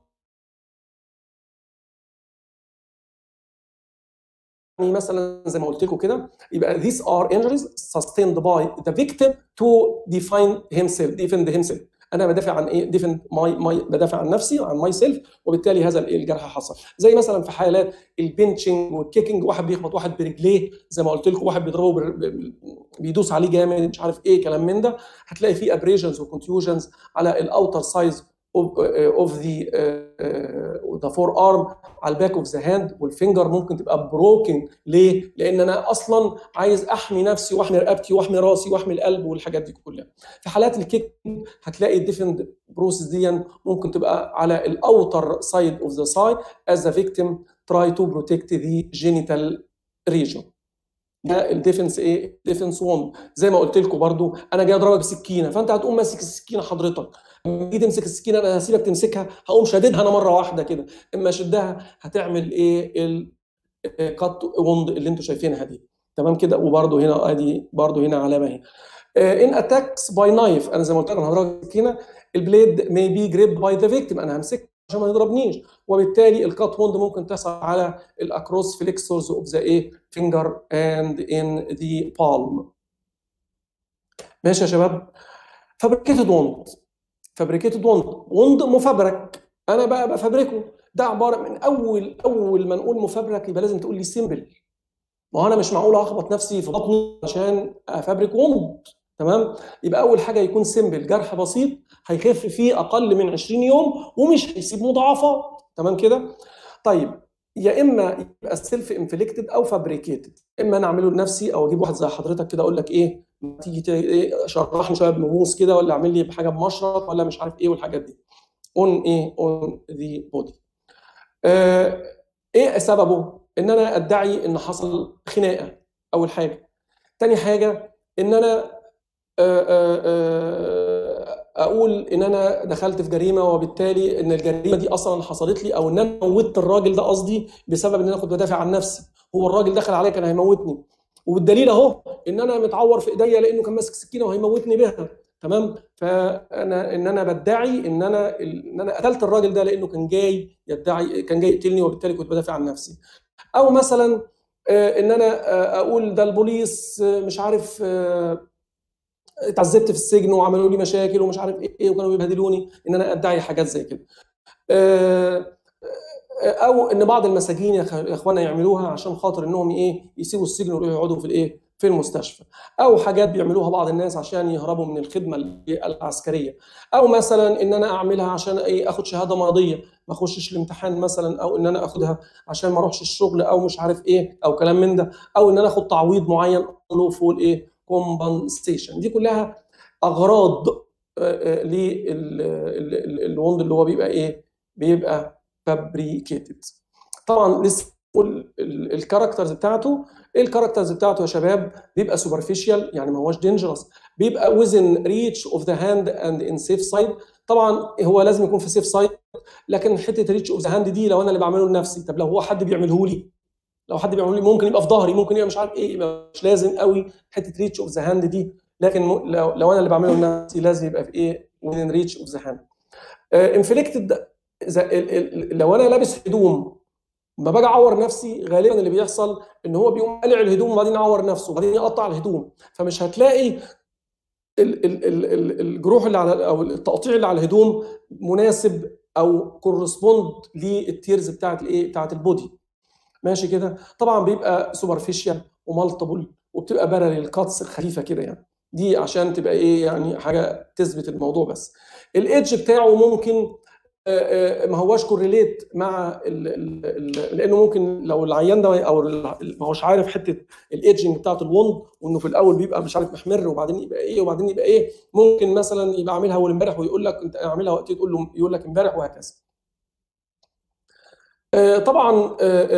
[SPEAKER 1] يعني مثلا زي ما قلت لكم كده يبقى these are injuries sustained by the victim to define himself defend himself انا بدافع عن ايه defend my my بدافع عن نفسي وعن ماي سيلف وبالتالي هذا الإيه الجرح حصل زي مثلا في حالات البنشنج والكيكنج واحد بيخبط واحد برجليه زي ما قلت لكم واحد بيضربه بر... ب- بيدوس عليه جامد مش عارف ايه كلام من ده هتلاقي فيه ابريجنز وكونتيوجنز على الاوتر سايز اوف ذا ذا فور ارم على الباك اوف ذا هاند والفينجر ممكن تبقى بروكن ليه؟ لان انا اصلا عايز احمي نفسي واحمي رقبتي واحمي راسي واحمي القلب والحاجات دي كلها. في حالات الكيك هتلاقي الديفند بروسيس دي ممكن تبقى على الاوتر سايد اوف ذا سايد as the victim try to protect the genital region. ده الديفنس ايه؟ ديفنس 1 زي ما قلت لكم برضو انا جاي اضربك بسكينه فانت هتقوم ماسك السكينه حضرتك لما تيجي تمسك السكينه انا هسيبك تمسكها هقوم شاددها انا مره واحده كده اما اشدها هتعمل ايه الكات وند اللي انتم شايفينها دي تمام كده وبرده هنا ادي برده هنا علامه اهي ان اتاكس باي نايف انا زي ما قلت لك انا هضرب السكينه البليد may be gripped by the victim انا همسكها عشان ما يضربنيش وبالتالي الكات ووند ممكن تحصل على الاكروس فليكسورز اوف ذا ايه فينجر اند ان ذا بالم ماشي يا شباب فابريكيتد ووند فابريكيتد ووند ووند مفبرك انا بقى بفبركه ده عباره من اول اول ما نقول مفبرك يبقى لازم تقول لي سيمبل ما هو انا مش معقول اخبط نفسي في بطني عشان افبرك ووند تمام يبقى اول حاجه يكون سيمبل جرح بسيط هيخف فيه اقل من 20 يوم ومش هيسيب مضاعفات تمام كده طيب يا اما يبقى سيلف انفليكتد او فابريكيتد اما انا اعمله لنفسي او اجيب واحد زي حضرتك كده اقول لك ايه ما تيجي ايه شرحني شويه بموس كده ولا اعمل لي بحاجه بمشرط ولا مش عارف ايه والحاجات دي اون ايه اون ذا بودي ايه سببه ان انا ادعي ان حصل خناقه اول حاجه تاني حاجه ان انا اقول ان انا دخلت في جريمه وبالتالي ان الجريمه دي اصلا حصلت لي او ان انا موتت الراجل ده قصدي بسبب ان انا كنت بدافع عن نفسي هو الراجل دخل عليا كان هيموتني وبالدليل اهو ان انا متعور في ايديا لانه كان ماسك سكينه وهيموتني بها تمام فانا ان انا بدعي ان انا ان انا قتلت الراجل ده لانه كان جاي يدعي كان جاي يقتلني وبالتالي كنت بدافع عن نفسي او مثلا ان انا اقول ده البوليس مش عارف اتعذبت في السجن وعملوا لي مشاكل ومش عارف ايه وكانوا بيبهدلوني ان انا ادعي حاجات زي كده او ان بعض المساجين يا اخوانا يعملوها عشان خاطر انهم ايه يسيبوا السجن ويروحوا يقعدوا في الايه في المستشفى او حاجات بيعملوها بعض الناس عشان يهربوا من الخدمه العسكريه او مثلا ان انا اعملها عشان ايه اخد شهاده مرضيه ما اخشش الامتحان مثلا او ان انا اخدها عشان ما اروحش الشغل او مش عارف ايه او كلام من ده او ان انا اخد تعويض معين له فوق الايه كومبنسيشن دي كلها اغراض للوند اللي هو بيبقى ايه بيبقى فابريكيتد طبعا لسه نقول الكاركترز بتاعته ايه الكاركترز بتاعته يا شباب بيبقى سوبرفيشال يعني ما هوش دينجرس بيبقى within reach of the hand and in safe side طبعا هو لازم يكون في سيف سايد لكن حته ريتش اوف ذا هاند دي لو انا اللي بعمله لنفسي طب لو هو حد بيعمله لي لو حد بيعمل لي ممكن يبقى في ظهري ممكن يبقى مش عارف ايه يبقى مش لازم قوي حته ريتش اوف ذا هاند دي لكن لو, لو انا اللي بعمله لنفسي لازم يبقى في ايه within ريتش اوف ذا هاند انفليكتد لو انا لابس هدوم لما باجي اعور نفسي غالبا اللي بيحصل ان هو بيقوم قلع الهدوم وبعدين يعور نفسه وبعدين يقطع الهدوم فمش هتلاقي ال ال ال الجروح اللي على او التقطيع اللي على الهدوم مناسب او كورسبوند للتيرز بتاعت الايه بتاعت البودي ماشي كده طبعا بيبقى سوبرفيشال ومالتيبل وبتبقى بارل كاتس خفيفه كده يعني دي عشان تبقى ايه يعني حاجه تثبت الموضوع بس الايدج بتاعه ممكن ما هواش كوريليت مع ال ال لانه ممكن لو العيان ده او ما هوش عارف حته الايدجنج بتاعت الوند وانه في الاول بيبقى مش عارف محمر وبعدين يبقى ايه وبعدين يبقى ايه ممكن مثلا يبقى عاملها اول امبارح ويقول لك انت اعملها وقت تقول له يقول لك امبارح وهكذا. طبعا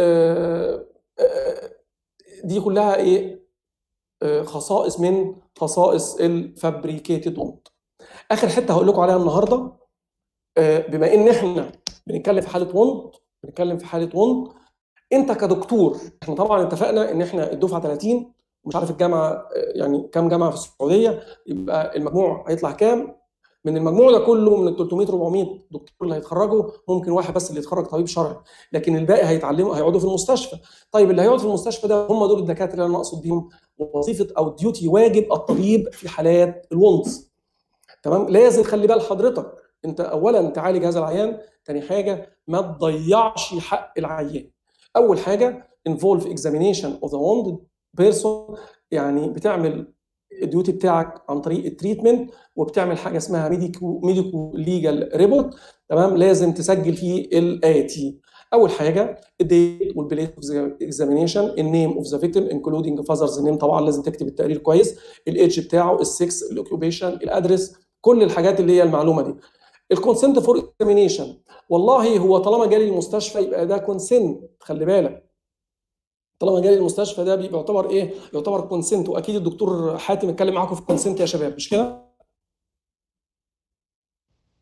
[SPEAKER 1] دي كلها ايه خصائص من خصائص الفابريكيتد وند. اخر حته هقول لكم عليها النهارده بما ان احنا بنتكلم في حاله وند بنتكلم في حاله وند انت كدكتور احنا طبعا اتفقنا ان احنا الدفعه 30 مش عارف الجامعه يعني كام جامعه في السعوديه يبقى المجموع هيطلع كام من المجموع ده كله من ال 300 400 دكتور اللي هيتخرجوا ممكن واحد بس اللي يتخرج طبيب شرعي لكن الباقي هيتعلموا هيقعدوا في المستشفى طيب اللي هيقعد في المستشفى ده هم دول الدكاتره اللي انا اقصد بيهم وظيفه او ديوتي واجب الطبيب في حالات الوندز تمام لازم خلي بال حضرتك انت اولا تعالج هذا العيان ثاني حاجه ما تضيعش حق العيان اول حاجه involve examination of the wounded person يعني بتعمل الديوتي بتاعك عن طريق التريتمنت وبتعمل حاجه اسمها ميديكو ميديكو ليجال ريبورت تمام لازم تسجل فيه الاتي اول حاجه الديت والبليس اوف اكزامينيشن النيم اوف ذا فيكتيم انكلودنج فازرز نيم طبعا لازم تكتب التقرير كويس الايدج بتاعه السكس الاوكيوبيشن الادرس كل الحاجات اللي هي المعلومه دي الكونسنت فور اكزامينيشن والله هو طالما جالي المستشفى يبقى ده كونسنت خلي بالك طالما جالي المستشفى ده بيبقى يعتبر ايه؟ يعتبر كونسنت واكيد الدكتور حاتم اتكلم معاكم في الكونسنت يا شباب مش كده؟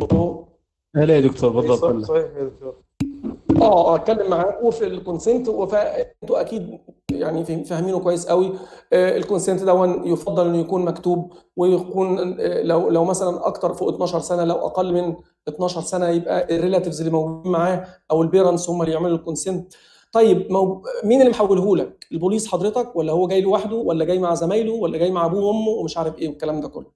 [SPEAKER 1] الو
[SPEAKER 2] هلا يا دكتور بالضبط
[SPEAKER 4] صحيح
[SPEAKER 2] هلا
[SPEAKER 4] صحيح يا دكتور
[SPEAKER 1] اه اه اتكلم معاكم في الكونسنت وانتوا اكيد يعني فاهم- فاهمينه كويس قوي آه، الكونسنت ده يفضل انه يكون مكتوب ويكون آه، لو لو مثلا اكتر فوق 12 سنه لو اقل من 12 سنه يبقى الريلاتيفز اللي موجودين معاه او البيرنتس هم اللي يعملوا الكونسنت طيب مو... مين اللي محوله لك البوليس حضرتك ولا هو جاي لوحده ولا جاي مع زمايله ولا جاي مع ابوه وامه ومش عارف ايه والكلام ده كله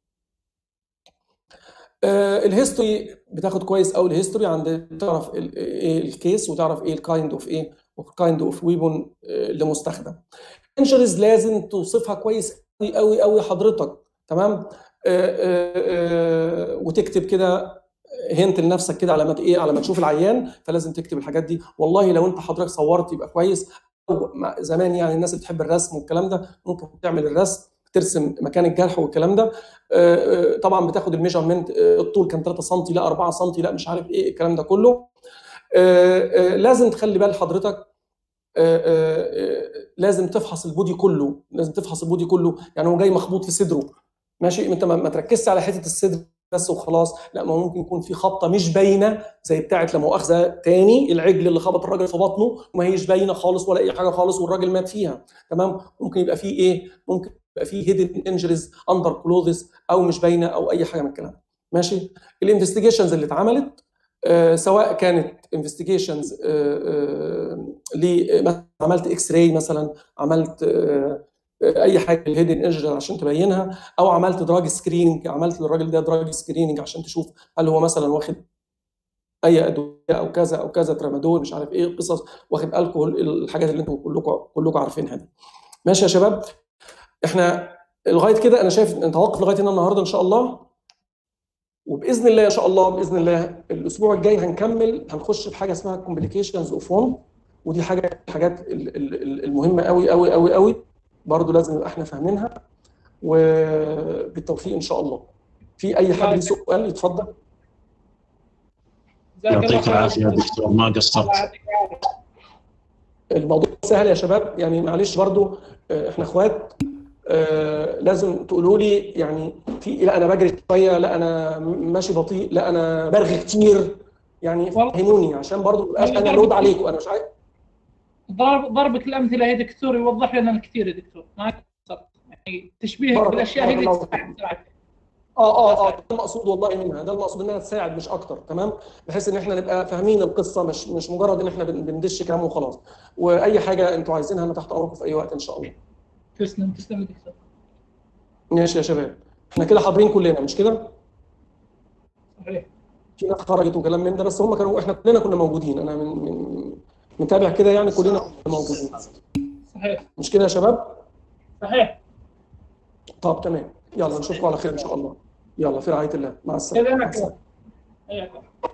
[SPEAKER 1] آه، الهيستوري بتاخد كويس قوي الهيستوري عند تعرف ال- ايه الكيس وتعرف ايه الكايند اوف ايه والكايند اوف ويبون اللي مستخدم انجريز لازم توصفها كويس قوي قوي قوي حضرتك تمام آه، آه، آه، وتكتب كده هنت لنفسك كده على ما ت- ايه على ما تشوف العيان فلازم تكتب الحاجات دي والله لو انت حضرتك صورت يبقى كويس أو مع- زمان يعني الناس اللي بتحب الرسم والكلام ده ممكن تعمل الرسم ترسم مكان الجرح والكلام ده آه، آه، طبعا بتاخد الميجرمنت الطول كان 3 سم لا 4 سم لا مش عارف ايه الكلام ده كله آه، آه، لازم تخلي بال حضرتك آه، آه، آه، لازم تفحص البودي كله لازم تفحص البودي كله يعني هو جاي مخبوط في صدره ماشي انت ما ما تركزش على حته الصدر بس وخلاص لا ما هو ممكن يكون في خبطه مش باينه زي بتاعه لا مؤاخذه تاني العجل اللي خبط الراجل في بطنه وما هيش باينه خالص ولا اي حاجه خالص والراجل مات فيها تمام ممكن يبقى فيه ايه ممكن يبقى فيه هيدن انجريز اندر كلوزز او مش باينه او اي حاجه من الكلام ده. ماشي الانفستيجيشنز اللي اتعملت آه، سواء كانت انفستيجيشنز ل عملت اكس راي مثلا عملت آه، آه، اي حاجه الهيدن انجري عشان تبينها او عملت دراج سكريننج عملت للراجل ده دراج سكريننج عشان تشوف هل هو مثلا واخد اي ادويه او كذا او كذا ترامادول مش عارف ايه قصص واخد الكحول الحاجات اللي انتم كلكم كلكم عارفينها دي ماشي يا شباب احنا لغايه كده انا شايف نتوقف لغايه هنا النهارده ان شاء الله وباذن الله ان شاء الله باذن الله الاسبوع الجاي هنكمل هنخش في حاجه اسمها كومبليكيشنز اوف وون ودي حاجه الحاجات ال- ال- ال- المهمه قوي قوي قوي قوي برضو لازم نبقى احنا فاهمينها وبالتوفيق ان شاء الله في اي حد ليه سؤال يتفضل
[SPEAKER 3] يعطيك العافيه دكتور ما قصرت
[SPEAKER 1] الموضوع سهل يا شباب يعني معلش برضو آه، احنا اخوات آه، لازم تقولوا لي يعني في لا انا بجري شويه لا انا ماشي بطيء لا انا برغي كتير يعني فهموني عشان برضو ما يبقاش انا لود عليكم انا مش عايز
[SPEAKER 5] ضرب ضربك الامثله يا دكتور يوضح لنا الكثير يا دكتور ما قصرت. يعني تشبيهك
[SPEAKER 1] بارك-
[SPEAKER 5] بالاشياء هي
[SPEAKER 1] بارك
[SPEAKER 5] اللي
[SPEAKER 1] الله
[SPEAKER 5] تساعد بصراحة.
[SPEAKER 1] اه اه اه ده المقصود والله منها ده المقصود انها تساعد مش اكتر تمام بحيث ان احنا نبقى فاهمين القصه مش مش مجرد ان احنا بن- بندش كلام وخلاص واي حاجه انتوا عايزينها انا تحت امركم في اي وقت ان شاء الله
[SPEAKER 5] تسلم تسلم يا دكتور
[SPEAKER 1] ماشي يا شباب احنا كده حاضرين كلنا مش كده
[SPEAKER 5] صحيح
[SPEAKER 1] في ناس خرجت وكلام من ده بس هم كانوا احنا كلنا كنا موجودين انا من من متابع كده يعني كلنا كنا موجودين
[SPEAKER 5] صحيح
[SPEAKER 1] مش كده يا شباب
[SPEAKER 5] صحيح
[SPEAKER 1] طب تمام يلا نشوفكم على خير ان شاء الله يلا في رعايه الله مع السلامه مع
[SPEAKER 5] كذلك
[SPEAKER 1] السلامة.
[SPEAKER 5] حياك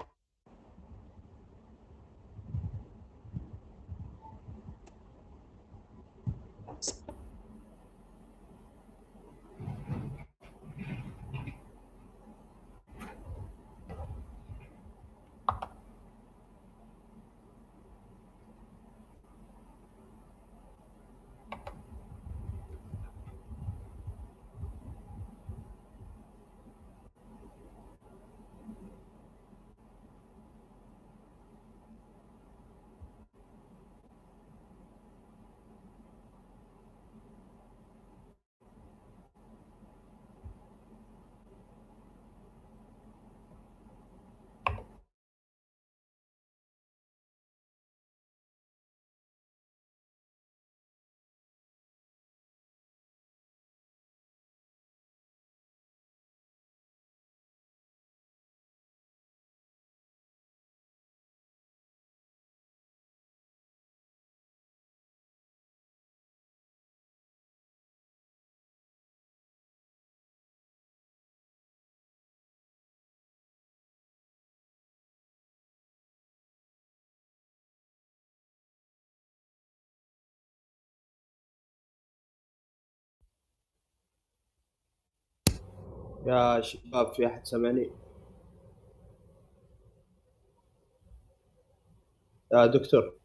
[SPEAKER 6] يا شباب في احد سمعني يا دكتور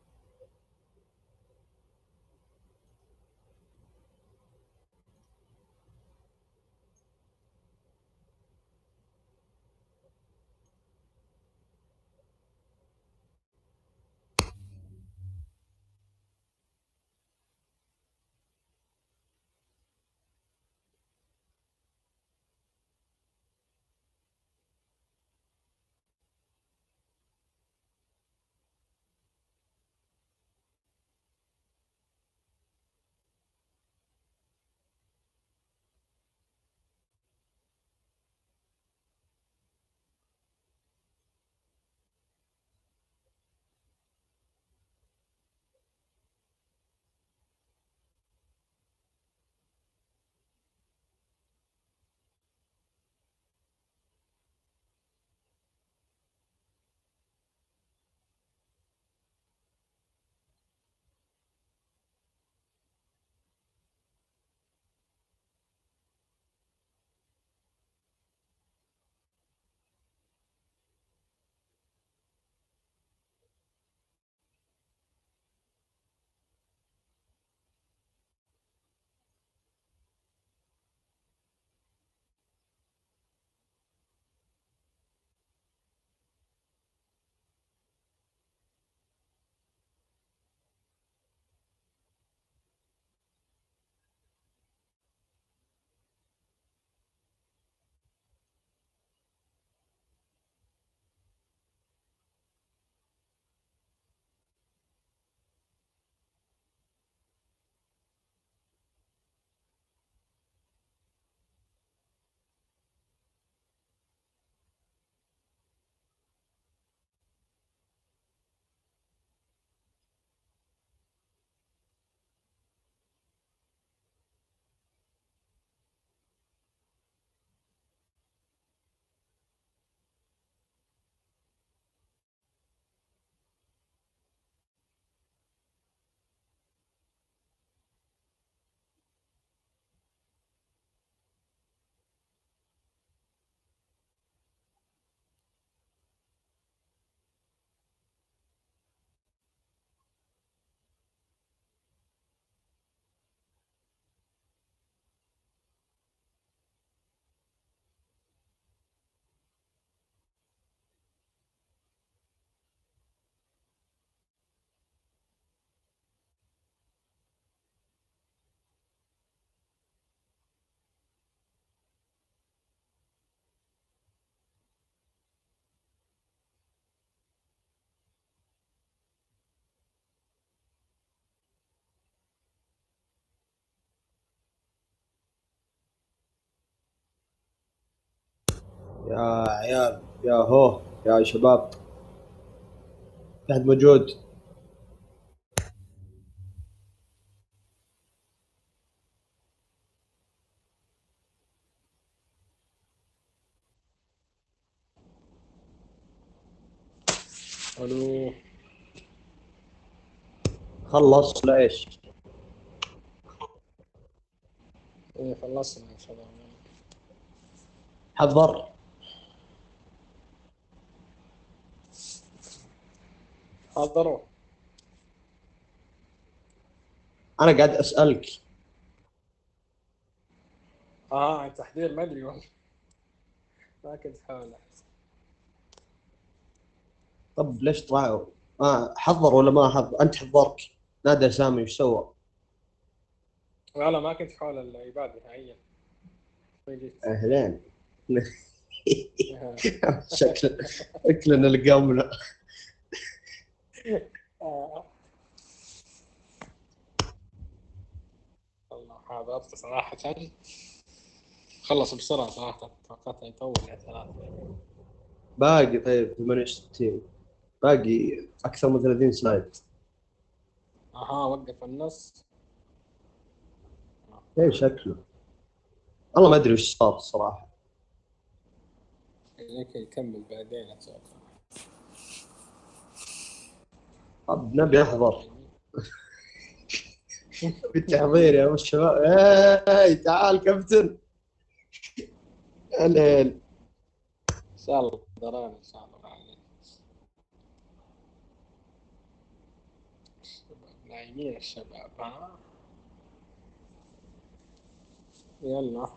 [SPEAKER 6] يا عيال يا هو يا شباب في أحد موجود
[SPEAKER 2] الو
[SPEAKER 6] خلص لا ايش
[SPEAKER 2] ايه خلصنا ان شاء الله
[SPEAKER 6] حضر
[SPEAKER 2] حضروا
[SPEAKER 6] انا قاعد اسالك
[SPEAKER 2] اه عن تحضير ما ادري والله ما كنت حاول
[SPEAKER 6] طب ليش طلعوا؟ آه حضر ولا ما حضر؟ انت حضرت نادى سامي وش سوى؟
[SPEAKER 2] لا لا ما كنت حول العباد نهائيا ما جيت
[SPEAKER 6] اهلين شكل شكلنا لقمنا
[SPEAKER 2] آه. والله حضرت صراحة خلص بسرعة صراحة توقعت يطول يا ثلاثة
[SPEAKER 6] باقي طيب 68 باقي اكثر من 30 سلايد
[SPEAKER 2] اها وقف النص
[SPEAKER 6] ايه شكله والله ما ادري وش صار الصراحه
[SPEAKER 2] يمكن يكمل بعدين اتوقع
[SPEAKER 6] طب نبي احضر بالتحضير يا الشباب ايه تعال كابتن يا ليل
[SPEAKER 2] ان شاء الله دراني ان شاء الله بعدين. الشباب نايمين الشباب ها يلا